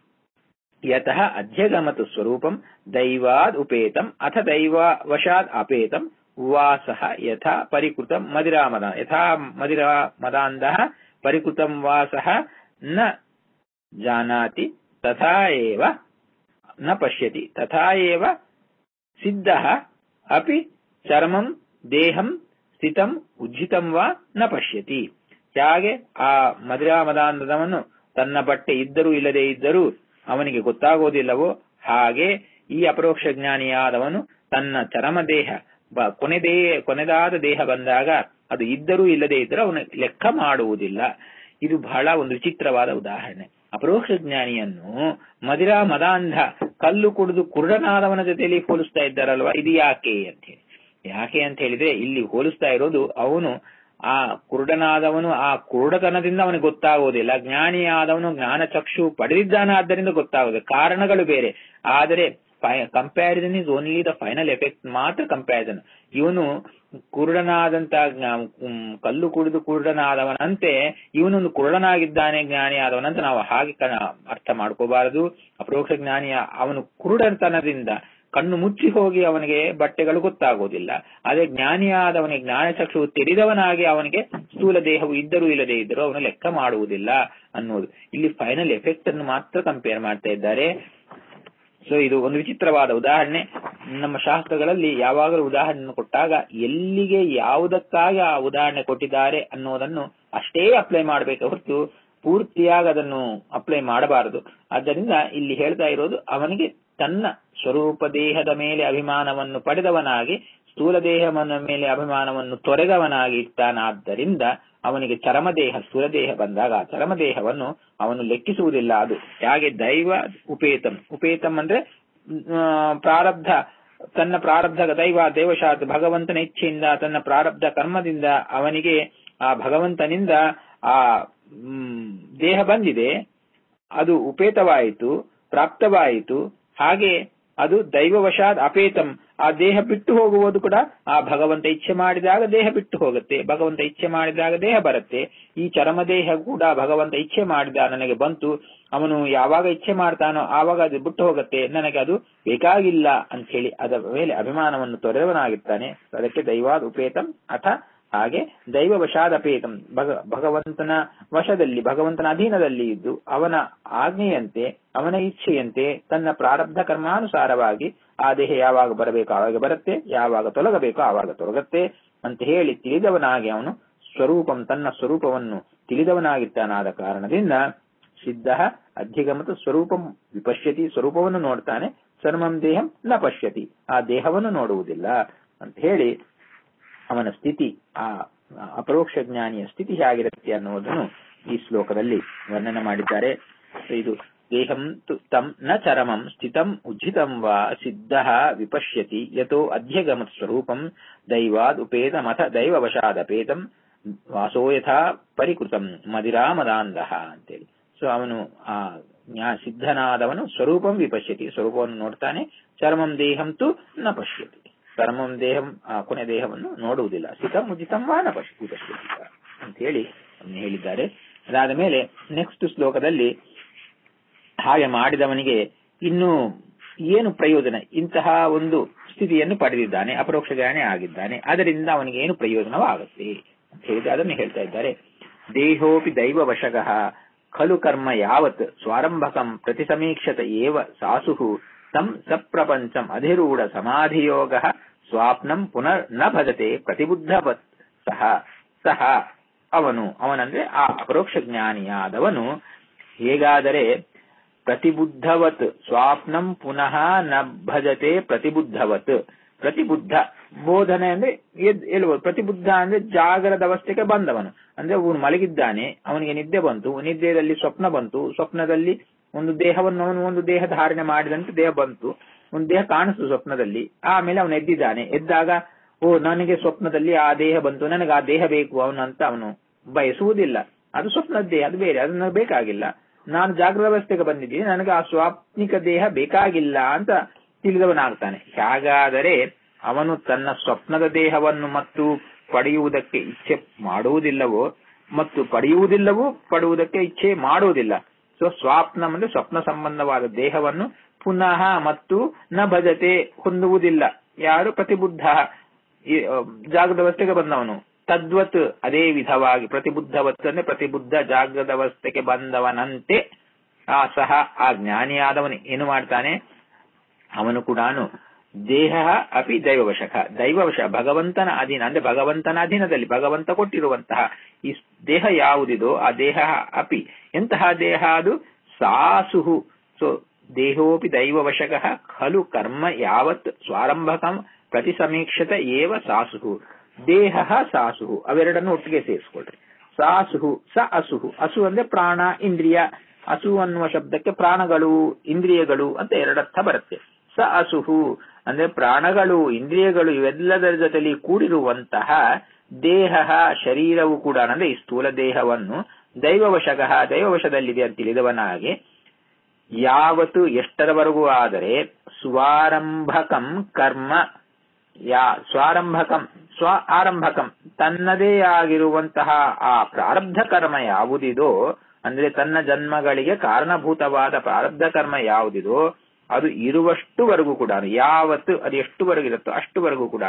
[SPEAKER 1] ಯತಃ ಅಧ್ಯಗಮತು ಸ್ವರೂಪಂ ದೈವಾದ್ ಉಪೇತಂ ಅಥ ದೈವ ವಶಾದ್ ಅಪೇತಂ ವಾಸಃ ಯಥಾ ಪರಿಕೃತಂ ಮದಿರಾಮದ ಯಥಾ ಮದಿರಾ ಮದಾಂಧಃ ಪರಿಕೃತಂ ವಾಸಃ ನ ಜಾನಾತಿ ತಥಾ ಏವ ನ ಪಶ್ಯತಿ ತಥಾ ಏವ ಸಿದ್ಧಃ ಅಪಿ ಚರ್ಮಂ ದೇಹಂ ಸ್ಥಿತಂ ಉಜ್ಜಿತಂ ವಾ ನ ಪಶ್ಯತಿ ಹೇಗೆ ಆ ಮದಿರಾ ಮದಾಂಧದವನು ತನ್ನ ಬಟ್ಟೆ ಇದ್ದರೂ ಇಲ್ಲದೆ ಇದ್ದರೂ ಅವನಿಗೆ ಗೊತ್ತಾಗೋದಿಲ್ಲವೋ ಹಾಗೆ ಈ ಅಪರೋಕ್ಷ ಜ್ಞಾನಿಯಾದವನು ತನ್ನ ಚರಮ ದೇಹ ಬ- ಕೊನೆದೇ ಕೊನೆದಾದ ದೇಹ ಬಂದಾಗ ಅದು ಇದ್ದರೂ ಇಲ್ಲದೆ ಇದ್ದರೂ ಅವನು ಲೆಕ್ಕ ಮಾಡುವುದಿಲ್ಲ ಇದು ಬಹಳ ಒಂದು ವಿಚಿತ್ರವಾದ ಉದಾಹರಣೆ ಅಪರೋಕ್ಷ ಜ್ಞಾನಿಯನ್ನು ಮದಿರಾ ಮದಾಂಧ ಕಲ್ಲು ಕುಡಿದು ಕುರುಡನಾದವನ ಜೊತೆಯಲ್ಲಿ ಹೋಲಿಸ್ತಾ ಇದ್ದಾರಲ್ವಾ ಇದು ಯಾಕೆ ಅಂತ ಹೇಳಿ ಯಾಕೆ ಅಂತ ಹೇಳಿದ್ರೆ ಇಲ್ಲಿ ಹೋಲಿಸ್ತಾ ಇರೋದು ಅವನು ಆ ಕುರುಡನಾದವನು ಆ ಕುರುಡತನದಿಂದ ಅವನಿಗೆ ಗೊತ್ತಾಗುವುದಿಲ್ಲ ಜ್ಞಾನಿಯಾದವನು ಜ್ಞಾನ ಚಕ್ಷು ಪಡೆದಿದ್ದಾನಾದ್ದರಿಂದ ಗೊತ್ತಾಗುವುದು ಕಾರಣಗಳು ಬೇರೆ ಆದರೆ comparison is only the final effect ಮಾತ್ರ ಕಂಪ್ಯಾರಿಸನ್ ಇವನು ಕುರುಡನಾದಂತ ಜ್ಞಾ- ಉಮ್, ಕಲ್ಲು ಕುಡಿದು ಕುರುಡನಾದವನಂತೆ ಇವನೊಂದು ಕುರುಡನಾಗಿದ್ದಾನೆ ಜ್ಞಾನಿ ಆದವನಂತ ನಾವು ಹಾಗೆ ಕ- ಅರ್ಥ ಮಾಡ್ಕೋಬಾರದು ಅಪರೋಕ್ಷ ಜ್ಞಾನಿಯ ಅವನು ಕುರುಡತನದಿಂದ ಕಣ್ಣು ಮುಚ್ಚಿ ಹೋಗಿ ಅವನಿಗೆ ಬಟ್ಟೆಗಳು ಗೊತ್ತಾಗೋದಿಲ್ಲ ಅದೇ ಜ್ಞಾನಿಯಾದವನಿಗೆ ಜ್ಞಾನ ಚಕ್ಷು ತೆರೆದವನಾಗಿ ಅವನಿಗೆ ಸ್ಥೂಲ ದೇಹವು ಇದ್ದರೂ ಇಲ್ಲದೆ ಇದ್ದರೂ ಅವನು ಲೆಕ್ಕ ಮಾಡುವುದಿಲ್ಲ ಅನ್ನೋದು ಇಲ್ಲಿ ಫೈನಲ್ ಎಫೆಕ್ಟ್ ಅನ್ನು ಮಾತ್ರ ಕಂಪೇರ್ ಮಾಡ್ತಾ ಇದ್ದಾರೆ ಸೊ ಇದು ಒಂದು ವಿಚಿತ್ರವಾದ ಉದಾಹರಣೆ ನಮ್ಮ ಶಾಸ್ತ್ರಗಳಲ್ಲಿ ಯಾವಾಗಲೂ ಉದಾಹರಣೆ ಕೊಟ್ಟಾಗ ಎಲ್ಲಿಗೆ ಯಾವುದಕ್ಕಾಗಿ ಆ ಉದಾಹರಣೆ ಕೊಟ್ಟಿದ್ದಾರೆ ಅನ್ನೋದನ್ನು ಅಷ್ಟೇ ಅಪ್ಲೈ ಮಾಡಬೇಕು ಹೊರತು ಪೂರ್ತಿಯಾಗಿ ಅದನ್ನು ಅಪ್ಲೈ ಮಾಡಬಾರದು ಆದ್ದರಿಂದ ಇಲ್ಲಿ ಹೇಳ್ತಾ ಇರೋದು ಅವನಿಗೆ ತನ್ನ ಸ್ವರೂಪ ದೇಹದ ಮೇಲೆ ಅಭಿಮಾನವನ್ನು ಪಡೆದವನಾಗಿ ಸ್ಥೂಲ ದೇಹವನ ಮೇಲೆ ಅಭಿಮಾನವನ್ನು ತೊರೆದವನಾಗಿ ಇರ್ತಾನಾದ್ದರಿಂದ ಅವನಿಗೆ ಚರಮದೇಹ ಸ್ಥೂಲ ದೇಹ ಬಂದಾಗ ಆ ಚರಮದೇಹವನ್ನು ಅವನು ಲೆಕ್ಕಿಸುವುದಿಲ್ಲ ಅದು ಹಾಗೆ ದೈವ ಉಪೇತಂ ಉಪೇತಂ ಅಂದ್ರೆ ಆ, ಪ್ರಾರಬ್ಧ ತನ್ನ ಪ್ರಾರಬ್ಧ ದೈವ ದೇವಶಾತ್ ಭಗವಂತನ ಇಚ್ಛೆಯಿಂದ ತನ್ನ ಪ್ರಾರಬ್ಧ ಕರ್ಮದಿಂದ ಅವನಿಗೆ ಆ ಭಗವಂತನಿಂದ ಆ ಮ್, ದೇಹ ಬಂದಿದೆ ಅದು ಉಪೇತವಾಯಿತು ಪ್ರಾಪ್ತವಾಯಿತು ಹಾಗೆ ಅದು ದೈವವಶಾತ್ ಅಪೇತಂ ಆ ದೇಹ ಬಿಟ್ಟು ಹೋಗುವುದು ಕೂಡ ಆ ಭಗವಂತ ಇಚ್ಛೆ ಮಾಡಿದಾಗ ದೇಹ ಬಿಟ್ಟು ಹೋಗುತ್ತೆ ಭಗವಂತ ಇಚ್ಛೆ ಮಾಡಿದಾಗ ದೇಹ ಬರುತ್ತೆ ಈ ಚರಮದೇಹ ಕೂಡ ಭಗವಂತ ಇಚ್ಛೆ ಮಾಡಿದ ನನಗೆ ಬಂತು ಅವನು ಯಾವಾಗ ಇಚ್ಛೆ ಮಾಡ್ತಾನೋ ಆವಾಗ ಅದು ಬಿಟ್ಟು ಹೋಗುತ್ತೆ ನನಗೆ ಅದು ಬೇಕಾಗಿಲ್ಲ ಅಂತ ಹೇಳಿ ಅದರ ಮೇಲೆ ಅಭಿಮಾನವನ್ನು ತೊರೆದವನಾಗಿರ್ತಾನೆ ಅದಕ್ಕೆ ದೈವಾದ್ ಉಪೇತಂ ಅಥ ಹಾಗೆ ದೈವ ವಶಾದಪೇತಂ ಭಗ ಭಗವಂತನ ವಶದಲ್ಲಿ ಭಗವಂತನ ಅಧೀನದಲ್ಲಿ ಇದ್ದು ಅವನ ಆಜ್ಞೆಯಂತೆ ಅವನ ಇಚ್ಛೆಯಂತೆ ತನ್ನ ಪ್ರಾರಬ್ಧ ಕರ್ಮಾನುಸಾರವಾಗಿ ಆ ದೇಹ ಯಾವಾಗ ಬರಬೇಕು ಆವಾಗ ಬರುತ್ತೆ ಯಾವಾಗ ತೊಲಗಬೇಕು ಆವಾಗ ತೊಲಗತ್ತೆ ಅಂತ ಹೇಳಿ ತಿಳಿದವನಾಗಿ ಅವನು ಸ್ವರೂಪಂ ತನ್ನ ಸ್ವರೂಪವನ್ನು ತಿಳಿದವನಾಗಿರ್ತಾನಾದ ಕಾರಣದಿಂದ ಸಿದ್ಧ ಅಧಿಗಮತ ಸ್ವರೂಪಂ ವಿಪಶ್ಯತಿ ಸ್ವರೂಪವನ್ನು ನೋಡ್ತಾನೆ ಸರ್ವಂ ದೇಹಂ ನ ಪಶ್ಯತಿ ಆ ದೇಹವನ್ನು ನೋಡುವುದಿಲ್ಲ ಅಂತ ಹೇಳಿ ಅವನ ಸ್ಥಿತಿ ಆ ಅಪರೋಕ್ಷ ಜ್ಞಾನಿಯ ಸ್ಥಿತಿ ಹೇಗಿರುತ್ತೆ ಅನ್ನುವುದನ್ನು ಈ ಶ್ಲೋಕದಲ್ಲಿ ವರ್ಣನೆ ಮಾಡಿದ್ದಾರೆ ಇದು ದೇಹಂ ತು ತಂ ನ ಚರಮಂ ಸ್ಥಿತಂ ಉಜ್ಜಿತಂ ವಾ ಸಿದ್ಧ ವಿಪಶ್ಯತಿ ಯತೋ ಅಧ್ಯಗಮ ಸ್ವರೂಪಂ ದೈವಾದ್ ಉಪೇತಮಥ ದೈವವಶಾದಪೇತಂ ವಾಸೋ ಯಥಾ ಪರಿಕೃತಂ ಮದಿರಾಮದಾಂಧಃ ಅಂತೇಳಿ ಸೊ ಅವನು ಆ ಜ್ಞಾ- ಸಿದ್ಧನಾದವನು ಸ್ವರೂಪಂ ವಿಪಶ್ಯತಿ ಸ್ವರೂಪವನ್ನು ನೋಡ್ತಾನೆ ಚರ್ಮಂ ದೇಹಂ ತು ನ ಪಶ್ಯತಿ ಚರ್ಮಂ ದೇಹಂ ಆ ಕೊನೆ ದೇಹವನ್ನು ನೋಡುವುದಿಲ್ಲ ಸಿತಂ ಉಚಿತಂ ವಾ ನ ಪಶ್ಯ ವಿಪಶ್ಯತಿ ಅಂತ ಹೇಳಿ ಅದನ್ನು ಹೇಳಿದ್ದಾರೆ ಅದಾದ ಮೇಲೆ ನೆಕ್ಸ್ಟ್ ಶ್ಲೋಕದಲ್ಲಿ ಹಾಗೆ ಮಾಡಿದವನಿಗೆ ಇನ್ನು ಏನು ಪ್ರಯೋಜನ ಇಂತಹ ಒಂದು ಸ್ಥಿತಿಯನ್ನು ಪಡೆದಿದ್ದಾನೆ ಅಪರೋಕ್ಷ ಜ್ಞಾನಿ ಆಗಿದ್ದಾನೆ ಅದರಿಂದ ಅವನಿಗೆ ಏನು ಪ್ರಯೋಜನವಾಗುತ್ತೆ ಅಂತ ಹೇಳಿದ್ರೆ ಅದನ್ನು ಹೇಳ್ತಾ ಇದ್ದಾರೆ ದೇಹೋಪಿ ದೈವ ವಶಗಃ ಖಲು ಕರ್ಮ ಯಾವತ್ ಸ್ವಾರಂಭಕಂ ಪ್ರತಿಸಮೀಕ್ಷತ ಏವ ಸಾಸು ತಂ ಸಪ್ರಪಂಚಂ ಅಧಿರೂಢ ಸಮಾಧಿಯೋಗ ಸ್ವಾಪ್ನಂ ಪುನರ್ ನ ಭಜತೆ ಪ್ರತಿಬುದ್ಧವತ್ ಸಹ ಸಹ ಅವನು ಅವನಂದ್ರೆ ಆ ಅಪರೋಕ್ಷ ಜ್ಞಾನಿಯಾದವನು ಹೇಗಾದರೆ ಪ್ರತಿಬುದ್ಧವತ್ ಸ್ವಾಪ್ನಂ ಪುನಃ ನ ಭಜತೆ ಪ್ರತಿಬುದ್ಧವತ್ ಪ್ರತಿಬುದ್ಧ ಬೋಧನೆ ಅಂದ್ರೆ ಎದ್ ಹೇಳುವುದು ಪ್ರತಿಬುದ್ಧ ಅಂದ್ರೆ ಜಾಗರದ ಅವಸ್ಥೆಗೆ ಬಂದವನು ಅಂದ್ರೆ ಅವನು ಮಲಗಿದ್ದಾನೆ ಅವನಿಗೆ ನಿದ್ದೆ ಬಂತು ನಿದ್ದೆಯಲ್ಲಿ ಸ್ವಪ್ನ ಬಂತು ಸ್ವಪ್ನದಲ್ಲಿ ಒಂದು ದೇಹವನ್ನು ಅವನು ಒಂದು ದೇಹ ಧಾರಣೆ ಮಾಡಿದಂತೆ ದೇಹ ಬಂತು ಒಂದು ದೇಹ ಕಾಣಿಸ್ತು ಸ್ವಪ್ನದಲ್ಲಿ ಆಮೇಲೆ ಅವನು ಎದ್ದಿದ್ದಾನೆ ಎದ್ದಾಗ ಓ ನನಗೆ ಸ್ವಪ್ನದಲ್ಲಿ ಆ ದೇಹ ಬಂತು ನನಗೆ ಆ ದೇಹ ಬೇಕು ಅವನಂತ ಅವನು ಬಯಸುವುದಿಲ್ಲ ಅದು ಸ್ವಪ್ನದ ದೇಹ ಅದು ಬೇರೆ ಅದು ನನಗೆ ಬೇಕಾಗಿಲ್ಲ ನಾನು ಜಾಗೃತ ಅವಸ್ಥೆಗೆ ಬಂದಿದ್ದೀನಿ ನನಗೆ ಆ ಸ್ವಾಪ್ನಿಕ ದೇಹ ಬೇಕಾಗಿಲ್ಲ ಅಂತ ತಿಳಿದವನಾಗ್ತಾನೆ ಹಾಗಾದರೆ ಅವನು ತನ್ನ ಸ್ವಪ್ನದ ದೇಹವನ್ನು ಮತ್ತು ಪಡೆಯುವುದಕ್ಕೆ ಇಚ್ಛೆ ಮಾಡುವುದಿಲ್ಲವೋ ಮತ್ತು ಪಡೆಯುವುದಿಲ್ಲವೂ ಪಡುವುದಕ್ಕೆ ಇಚ್ಛೆ ಮಾಡುವುದಿಲ್ಲ ಸೊ ಸ್ವಾಪ್ನ ಅಂದ್ರೆ ಸ್ವಪ್ನ ಸಂಬಂಧವಾದ ದೇಹವನ್ನು ಪುನಃ ಮತ್ತು ನ ಭಜತೆ ಹೊಂದುವುದಿಲ್ಲ ಯಾರು ಪ್ರತಿಬುದ್ಧ ಈ, ಆ, ಜಾಗೃತ ಅವಸ್ಥೆಗೆ ಬಂದವನು ತದ್ವತ್ ಅದೇ ವಿಧವಾಗಿ ಪ್ರತಿಬುದ್ಧವತ್ ಅಂದ್ರೆ ಪ್ರತಿಬುದ್ಧ ಜಾಗೃತ ಅವಸ್ಥೆಗೆ ಬಂದವನಂತೆ ಆ ಸಹ ಆ ಜ್ಞಾನಿಯಾದವನು ಏನು ಮಾಡ್ತಾನೆ ಅವನು ಕೂಡ ದೇಹ ಅಪಿ ದೈವವಶಕ ದೈವವಶ ಭಗವಂತನ ಅಧೀನ ಅಂದ್ರೆ ಭಗವಂತನ ಅಧೀನದಲ್ಲಿ ಭಗವಂತ ಕೊಟ್ಟಿರುವಂತಹ ಈ ದೇಹ ಯಾವುದಿದೋ ಆ ದೇಹ ಅಪಿ ಎಂತಹ ದೇಹ ಅದು ಸಾಸುಹು ಸೊ ದೇಹೋಪಿ ದೈವವಶಕ ಖಲು ಕರ್ಮ ಯಾವತ್ ಸ್ವಾರಂಭಕಂ ಪ್ರತಿ ಸಮೀಕ್ಷತ ಏವ ಸಾಸುಹು ದೇಹ ಸಾಸುಹು ಅವೆರಡನ್ನು ಒಟ್ಟಿಗೆ ಸೇರಿಸ್ಕೊಳ್ರಿ ಸಾಸುಹು ಸ ಅಸುಹು ಅಸು ಅಂದ್ರೆ ಪ್ರಾಣ ಇಂದ್ರಿಯ ಅಸು ಅನ್ನುವ ಶಬ್ದಕ್ಕೆ ಪ್ರಾಣಗಳು ಇಂದ್ರಿಯಗಳು ಅಂತ ಎರಡರ್ಥ ಬರುತ್ತೆ ಸ ಅಸುಹು ಅಂದ್ರೆ ಪ್ರಾಣಗಳು ಇಂದ್ರಿಯಗಳು ಇವೆಲ್ಲದರ ಜೊತೆಲಿ ಕೂಡಿರುವಂತಹ ದೇಹ ಶರೀರವು ಕೂಡ ಅಂದ್ರೆ ಈ ಸ್ಥೂಲ ದೇಹವನ್ನು ದೈವವಶಃ ದೈವವಶದಲ್ಲಿದೆ ಅಂತ ತಿಳಿದವನಾಗಿ ಯಾವತ್ತು ಎಷ್ಟರವರೆಗೂ ಆದರೆ ಸ್ವಾರಂಭಕಂ ಕರ್ಮ ಯಾ ಸ್ವಾರಂಭಕಂ ಸ್ವ ಆರಂಭಕಂ ತನ್ನದೇ ಆಗಿರುವಂತಹ ಆ ಪ್ರಾರಬ್ಧ ಕರ್ಮ ಯಾವುದಿದೋ ಅಂದ್ರೆ ತನ್ನ ಜನ್ಮಗಳಿಗೆ ಕಾರಣಭೂತವಾದ ಪ್ರಾರಬ್ಧ ಕರ್ಮ ಯಾವುದಿದೋ ಅದು ಇರುವಷ್ಟುವರೆಗೂ ಕೂಡ ಯಾವತ್ತು ಅದು ಎಷ್ಟುವರೆಗೂ ಇರುತ್ತೋ ಅಷ್ಟುವರೆಗೂ ಕೂಡ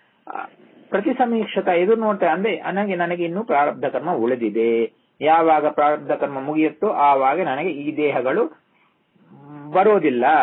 [SPEAKER 1] ಪ್ರತಿ ಸಮೀಕ್ಷಕ ಎದುರು ನೋಡ್ತಾ ಅಂದ್ರೆ ನನಗೆ ನನಗೆ ಇನ್ನೂ ಪ್ರಾರಬ್ಧ ಕರ್ಮ ಉಳಿದಿದೆ ಯಾವಾಗ ಪ್ರಾರಬ್ಧ ಕರ್ಮ ಮುಗಿಯುತ್ತೋ ಆವಾಗ ನನಗೆ ಈ ದೇಹಗಳು ಬರೋದಿಲ್ಲ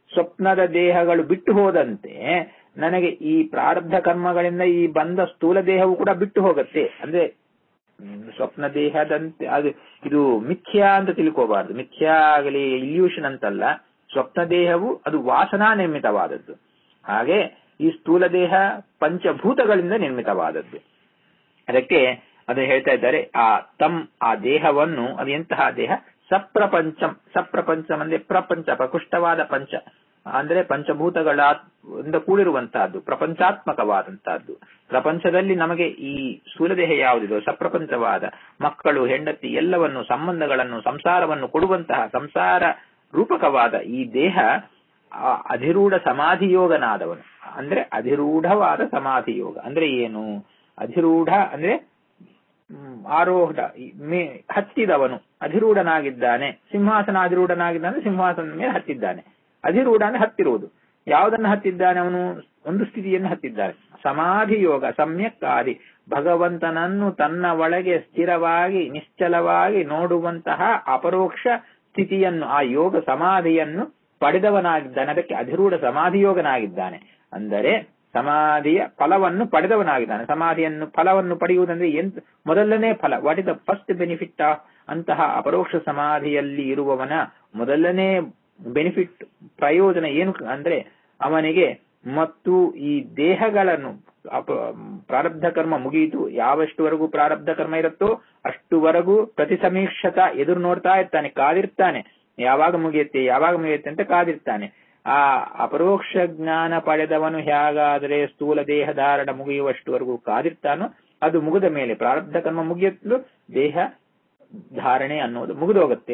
[SPEAKER 1] ಸ್ವಪ್ನದ ದೇಹಗಳು ಬಿಟ್ಟು ಹೋದಂತೆ ನನಗೆ ಈ ಪ್ರಾರಬ್ಧ ಕರ್ಮಗಳಿಂದ ಈ ಬಂದ ಸ್ಥೂಲ ದೇಹವು ಕೂಡ ಬಿಟ್ಟು ಹೋಗುತ್ತೆ ಅಂದ್ರೆ ಹ್ಮ್, ಸ್ವಪ್ನ ದೇಹದಂತೆ ಅದು ಇದು ಮಿಥ್ಯಾ ಅಂತ ತಿಳ್ಕೋಬಾರ್ದು ಮಿಥ್ಯಾ ಆಗಲಿ ಇಲ್ಯೂಷನ್ ಅಂತಲ್ಲ ಸ್ವಪ್ನ ದೇಹವು ಅದು ವಾಸನಾ ನಿರ್ಮಿತವಾದದ್ದು ಹಾಗೆ ಈ ಸ್ಥೂಲ ದೇಹ ಪಂಚಭೂತಗಳಿಂದ ನಿರ್ಮಿತವಾದದ್ದು ಅದಕ್ಕೆ ಅದು ಹೇಳ್ತಾ ಇದ್ದಾರೆ ಆ ತಮ್ ಆ ದೇಹವನ್ನು ಅದು ಎಂತಹ ದೇಹ ಸಪ್ರಪಂಚಂ ಸಪ್ರಪಂಚಂ ಅಂದ್ರೆ ಪ್ರಪಂಚ ಪ್ರಕೃಷ್ಟವಾದ ಪಂಚ ಅಂದ್ರೆ ಪಂಚಭೂತಗಳ ಇಂದ ಕೂಡಿರುವಂತಹದ್ದು ಪ್ರಪಂಚಾತ್ಮಕವಾದಂತಹದ್ದು ಪ್ರಪಂಚದಲ್ಲಿ ನಮಗೆ ಈ ಸ್ಥೂಲದೇಹ ಯಾವುದಿದೋ ಸಪ್ರಪಂಚವಾದ ಮಕ್ಕಳು ಹೆಂಡತಿ ಎಲ್ಲವನ್ನು ಸಂಬಂಧಗಳನ್ನು ಸಂಸಾರವನ್ನು ಕೊಡುವಂತಹ ಸಂಸಾರ ರೂಪಕವಾದ ಈ ದೇಹ ಆ ಅಧಿರೂಢ ಸಮಾಧಿಯೋಗನಾದವನು ಅಂದ್ರೆ ಅಧಿರೂಢವಾದ ಸಮಾಧಿ ಯೋಗ ಅಂದ್ರೆ ಏನು ಅಧಿರೂಢ ಅಂದ್ರೆ ಹ್ಮ್, ಆರೋಢ ಈ ಮೇ- ಹತ್ತಿದವನು ಅಧಿರೂಢನಾಗಿದ್ದಾನೆ ಸಿಂಹಾಸನ ಅಧಿರೂಢನಾಗಿದ್ದಾನೆ ಸಿಂಹಾಸನದ ಮೇಲೆ ಹತ್ತಿದ್ದಾನೆ ಅಧಿರೂಢ ಅಂದ್ರೆ ಹತ್ತಿರುವುದು ಯಾವುದನ್ನು ಹತ್ತಿದ್ದಾನೆ ಅವನು ಒಂದು ಸ್ಥಿತಿಯನ್ನು ಹತ್ತಿದ್ದಾನೆ ಸಮಾಧಿ ಯೋಗ ಸಮ್ಯಕ್ ಆದಿ ಭಗವಂತನನ್ನು ತನ್ನ ಒಳಗೆ ಸ್ಥಿರವಾಗಿ ನಿಶ್ಚಲವಾಗಿ ನೋಡುವಂತಹ ಅಪರೋಕ್ಷ ಸ್ಥಿತಿಯನ್ನು ಆ ಯೋಗ ಸಮಾಧಿಯನ್ನು ಪಡೆದವನಾಗಿದ್ದಾನೆ ಅದಕ್ಕೆ ಅಧಿರೂಢ ಸಮಾಧಿ ಯೋಗನಾಗಿದ್ದಾನೆ ಅಂದರೆ ಸಮಾಧಿಯ ಫಲವನ್ನು ಪಡೆದವನಾಗಿದ್ದಾನೆ ಸಮಾಧಿಯನ್ನು ಫಲವನ್ನು ಪಡೆಯುವುದಂದ್ರೆ ಎಂತ ಮೊದಲನೇ ಫಲ what is the first benefit of ಅಂತಹ ಅಪರೋಕ್ಷ ಸಮಾಧಿಯಲ್ಲಿ ಇರುವವನ ಮೊದಲನೇ ಬೆನಿಫಿಟ್ ಪ್ರಯೋಜನ ಏನು ಅಂದ್ರೆ ಅವನಿಗೆ ಮತ್ತು ಈ ದೇಹಗಳನ್ನು ಅಪ- ಪ್ರಾರಬ್ಧ ಕರ್ಮ ಮುಗಿಯಿತು ಯಾವಷ್ಟುವರೆಗೂ ಪ್ರಾರಬ್ಧ ಕರ್ಮ ಇರುತ್ತೋ ಅಷ್ಟುವರೆಗೂ ಪ್ರತಿ ಸಮೀಕ್ಷತ ಎದುರು ನೋಡ್ತಾ ಇರ್ತಾನೆ ಕಾದಿರ್ತಾನೆ ಯಾವಾಗ ಮುಗಿಯುತ್ತೆ ಯಾವಾಗ ಮುಗಿಯುತ್ತೆ ಅಂತ ಕಾದಿರ್ತಾನೆ ಆ ಅಪರೋಕ್ಷ ಜ್ಞಾನ ಪಡೆದವನು ಹೇಗಾದರೆ ಸ್ಥೂಲ ದೇಹ ಧಾರಣ ಮುಗಿಯುವಷ್ಟುವರೆಗೂ ಕಾದಿರ್ತಾನೋ ಅದು ಮುಗಿದ ಮೇಲೆ ಪ್ರಾರಬ್ಧ ಕರ್ಮ ಮುಗಿಯಲು ದೇಹ ಧಾರಣೆ ಅನ್ನೋದು ಮುಗಿದೋಗುತ್ತೆ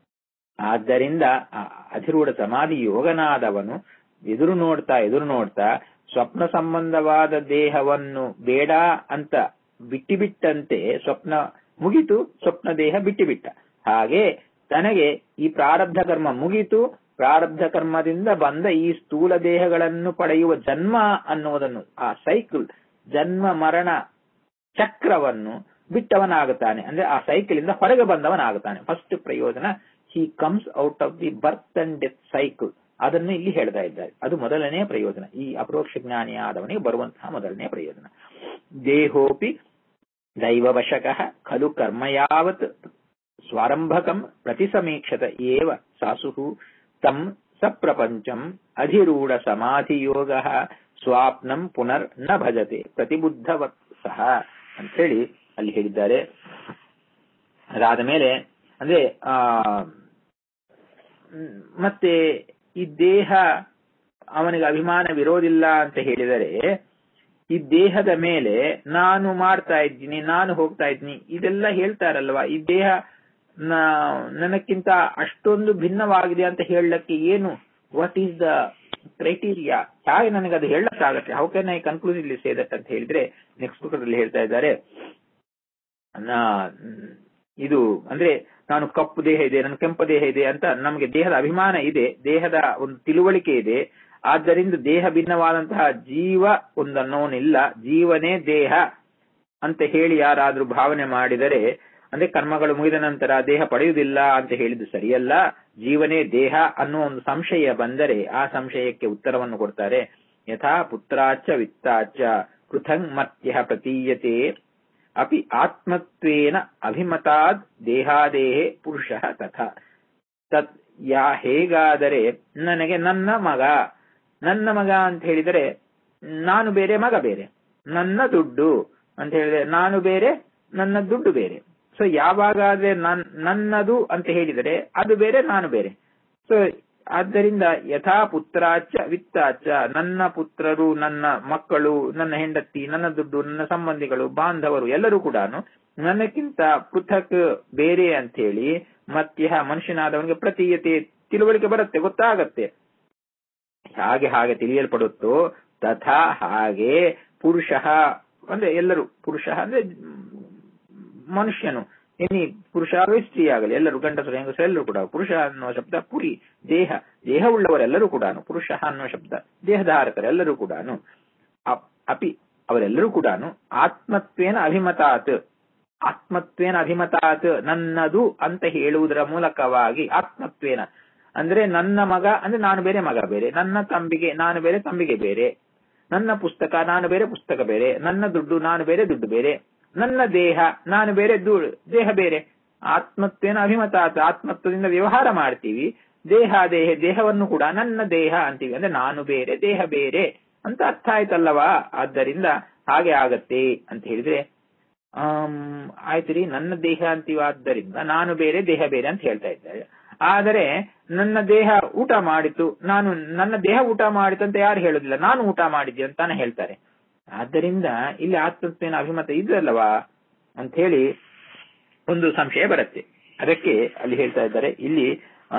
[SPEAKER 1] ಆದ್ದರಿಂದ ಆ ಅಧಿರೂಢ ಸಮಾಧಿ ಯೋಗನಾದವನು ಎದುರು ನೋಡ್ತಾ ಎದುರು ನೋಡ್ತಾ ಸ್ವಪ್ನ ಸಂಬಂಧವಾದ ದೇಹವನ್ನು ಬೇಡ ಅಂತ ಬಿಟ್ಟಿಬಿಟ್ಟಂತೆ ಸ್ವಪ್ನ ಮುಗಿತು ಸ್ವಪ್ನ ದೇಹ ಬಿಟ್ಟಿಬಿಟ್ಟ ಹಾಗೆ ತನಗೆ ಈ ಪ್ರಾರಬ್ಧ ಕರ್ಮ ಮುಗಿತು ಪ್ರಾರಬ್ಧ ಕರ್ಮದಿಂದ ಬಂದ ಈ ಸ್ಥೂಲ ದೇಹಗಳನ್ನು ಪಡೆಯುವ ಜನ್ಮ ಅನ್ನುವುದನ್ನು ಆ ಸೈಕಲ್ ಜನ್ಮ ಮರಣ ಚಕ್ರವನ್ನು ಬಿಟ್ಟವನಾಗುತ್ತಾನೆ ಅಂದ್ರೆ ಆ ಸೈಕಲ್ ಇಂದ ಹೊರಗೆ ಬಂದವನಾಗುತ್ತಾನೆ ಫಸ್ಟ್ ಪ್ರಯೋಜನ he comes out of the birth and death cycle ಅದನ್ನು ಇಲ್ಲಿ ಹೇಳ್ತಾ ಇದ್ದಾರೆ ಅದು ಮೊದಲನೇ ಪ್ರಯೋಜನ ಈ ಅಪರೋಕ್ಷ ಜ್ಞಾನಿ ಆದವನಿಗೆ ಬರುವಂತಹ ಮೊದಲನೇ ಪ್ರಯೋಜನ ದೇಹೋಪಿ ದೈವವಶಕಃ ಖಲು ಕರ್ಮ ಯಾವತ್ ಸ್ವಾರಂಭಕಂ ಪ್ರತಿಸಮೀಕ್ಷತ ಏವ ಸಾಸು ತಂ ಸಪ್ರಪಂಚಂ ಅಧಿರೂಢ ಸಮಾಧಿಯೋಗ ಸ್ವಾಪ್ನಂ ಪುನರ್ ನ ಭಜತೆ ಪ್ರತಿಬುದ್ಧವತ್ ಸಹ ಅಂತೇಳಿ ಅಲ್ಲಿ ಹೇಳಿದ್ದಾರೆ ಅದಾದ ಮೇಲೆ ಅಂದ್ರೆ ಆ ಮ್, ಮತ್ತೆ ಈ ದೇಹ ಅವನಿಗೆ ಅಭಿಮಾನವಿರೋದಿಲ್ಲ ಅಂತ ಹೇಳಿದರೆ ಈ ದೇಹದ ಮೇಲೆ ನಾನು ಮಾಡ್ತಾ ಇದ್ದೀನಿ ನಾನು ಹೋಗ್ತಾ ಇದ್ದೀನಿ ಇದೆಲ್ಲ ಹೇಳ್ತಾರಲ್ವಾ ಈ ದೇಹ ನ- ನನಕ್ಕಿಂತ ಅಷ್ಟೊಂದು ಭಿನ್ನವಾಗಿದೆ ಅಂತ ಹೇಳಕ್ಕೆ ಏನು ವಾಟ್ ಈಸ್ ದ ಕ್ರೈಟೀರಿಯಾ ಹೇಗೆ ನನಗೆ ಅದು ಹೇಳಕ್ಕಾಗತ್ತೆ how can I conclusively say that ಅಂತ ಹೇಳಿದ್ರೆ ನೆಕ್ಸ್ಟ್ ಪುಟದಲ್ಲಿ ಹೇಳ್ತಾ ಇದ್ದಾರೆ ನಾ- ಇದು ಅಂದ್ರೆ ನಾನು ಕಪ್ಪು ದೇಹ ಇದೆ ನನ್ನ ಕೆಂಪು ದೇಹ ಇದೆ ಅಂತ ನಮಗೆ ದೇಹದ ಅಭಿಮಾನ ಇದೆ ದೇಹದ ಒಂದು ತಿಳುವಳಿಕೆ ಇದೆ ಆದ್ದರಿಂದ ದೇಹ ಭಿನ್ನವಾದಂತಹ ಜೀವ ಒಂದನ್ನೋನಿಲ್ಲ ಜೀವನೇ ದೇಹ ಅಂತ ಹೇಳಿ ಯಾರಾದ್ರೂ ಭಾವನೆ ಮಾಡಿದರೆ ಅಂದ್ರೆ ಕರ್ಮಗಳು ಮುಗಿದ ನಂತರ ದೇಹ ಪಡೆಯುವುದಿಲ್ಲ ಅಂತ ಹೇಳಿದ್ದು ಸರಿಯಲ್ಲ ಜೀವನೇ ದೇಹ ಅನ್ನೋ ಒಂದು ಸಂಶಯ ಬಂದರೆ ಆ ಸಂಶಯಕ್ಕೆ ಉತ್ತರವನ್ನು ಕೊಡ್ತಾರೆ ಯಥಾ ಪುತ್ರಾಚ ವಿತ್ತಾಚ ಪೃಥಂಗ್ ಮತ್ಯ ಪ್ರತೀಯತೆ ಅಪಿ ಆತ್ಮತ್ವೇನ ಅಭಿಮತಾದ್ ದೇಹಾದೇಹೇ ಪುರುಷ ತಥಾ ತತ್ ಯಾ ಹೇಗಾದರೆ ನನಗೆ ನನ್ನ ಮಗ ನನ್ನ ಮಗ ಅಂತ ಹೇಳಿದರೆ ನಾನು ಬೇರೆ ಮಗ ಬೇರೆ ನನ್ನ ದುಡ್ಡು ಅಂತ ಹೇಳಿದ್ರೆ ನಾನು ಬೇರೆ ನನ್ನ ದುಡ್ಡು ಬೇರೆ ಸೊ ಯಾವಾಗಾದ್ರೆ ನನ್ ನನ್ನದು ಅಂತ ಹೇಳಿದರೆ ಅದು ಬೇರೆ ನಾನು ಬೇರೆ ಸೊ ಆದ್ದರಿಂದ ಯಥಾ ಪುತ್ರಾಚ ವಿತ್ತಾಚ ನನ್ನ ಪುತ್ರರು ನನ್ನ ಮಕ್ಕಳು ನನ್ನ ಹೆಂಡತಿ ನನ್ನ ದುಡ್ಡು ನನ್ನ ಸಂಬಂಧಿಗಳು ಬಾಂಧವರು ಎಲ್ಲರೂ ಕೂಡ ನನಕ್ಕಿಂತ ಪೃಥಕ್ ಬೇರೆ ಅಂತ ಹೇಳಿ ಮತ್ಯ ಮನುಷ್ಯನಾದವನಿಗೆ ಪ್ರತೀಯತೆ ತಿಳುವಳಿಕೆ ಬರುತ್ತೆ ಗೊತ್ತಾಗತ್ತೆ ಹಾಗೆ ಹಾಗೆ ತಿಳಿಯಲ್ಪಡುತ್ತೋ ತಥಾ ಹಾಗೆ ಪುರುಷ ಅಂದ್ರೆ ಎಲ್ಲರೂ ಪುರುಷ ಅಂದ್ರೆ ಮನುಷ್ಯನು ಎನಿ ಪುರುಷ ಆಗಲಿ ಸ್ತ್ರೀ ಆಗಲಿ ಎಲ್ಲರೂ ಗಂಡಸರು ಹೆಂಗಸರು ಎಲ್ಲರೂ ಕೂಡ ಪುರುಷ ಅನ್ನುವ ಶಬ್ದ ಪುರಿ ದೇಹ ದೇಹವುಳ್ಳವರೆಲ್ಲರೂ ಕೂಡ ಪುರುಷ ಅನ್ನುವ ಶಬ್ದ ದೇಹಧಾರಕರೆಲ್ಲರೂ ಕೂಡ ಅಪಿ ಅವರೆಲ್ಲರೂ ಕೂಡ ಆತ್ಮತ್ವೇನ ಅಭಿಮತಾತ್ ಆತ್ಮತ್ವೇನ ಅಭಿಮತಾತ್ ನನ್ನದು ಅಂತ ಹೇಳುವುದರ ಮೂಲಕವಾಗಿ ಆತ್ಮತ್ವೇನ ಅಂದ್ರೆ ನನ್ನ ಮಗ ಅಂದ್ರೆ ನಾನು ಬೇರೆ ಮಗ ಬೇರೆ ನನ್ನ ತಂಬಿಗೆ ನಾನು ಬೇರೆ ತಂಬಿಗೆ ಬೇರೆ ನನ್ನ ಪುಸ್ತಕ ನಾನು ಬೇರೆ ಪುಸ್ತಕ ಬೇರೆ ನನ್ನ ದುಡ್ಡು ನಾನು ಬೇರೆ ದುಡ್ಡು ಬೇರೆ ನನ್ನ ದೇಹ ನಾನು ಬೇರೆ ಧೂಳು ದೇಹ ಬೇರೆ ಆತ್ಮತ್ವೇನ ಅಭಿಮತ ಆತ ಆತ್ಮತ್ವದಿಂದ ವ್ಯವಹಾರ ಮಾಡ್ತೀವಿ ದೇಹ ದೇಹ ದೇಹವನ್ನು ಕೂಡ ನನ್ನ ದೇಹ ಅಂತೀವಿ ಅಂದ್ರೆ ನಾನು ಬೇರೆ ದೇಹ ಬೇರೆ ಅಂತ ಅರ್ಥ ಆಯ್ತಲ್ಲವಾ ಆದ್ದರಿಂದ ಹಾಗೆ ಆಗತ್ತೆ ಅಂತ ಹೇಳಿದ್ರೆ ಆಮ್, ಆಯ್ತು ರೀ ನನ್ನ ದೇಹ ಅಂತೀವಿ ಆದ್ದರಿಂದ ನಾನು ಬೇರೆ ದೇಹ ಬೇರೆ ಅಂತ ಹೇಳ್ತಾ ಇದ್ದಾರೆ ಆದರೆ ನನ್ನ ದೇಹ ಊಟ ಮಾಡಿತು ನಾನು ನನ್ನ ದೇಹ ಊಟ ಮಾಡಿತು ಅಂತ ಯಾರು ಹೇಳುದಿಲ್ಲ ನಾನು ಊಟ ಮಾಡಿದ್ದೆ ಅಂತಾನೆ ಹೇಳ್ತಾರೆ ಆದ್ದರಿಂದ ಇಲ್ಲಿ ಆತ್ಮತ್ವೇನ ಅಭಿಮತ ಇದಲ್ಲವಾ ಅಂತ ಹೇಳಿ ಒಂದು ಸಂಶಯ ಬರುತ್ತೆ ಅದಕ್ಕೆ ಅಲ್ಲಿ ಹೇಳ್ತಾ ಇದ್ದಾರೆ ಇಲ್ಲಿ ಆ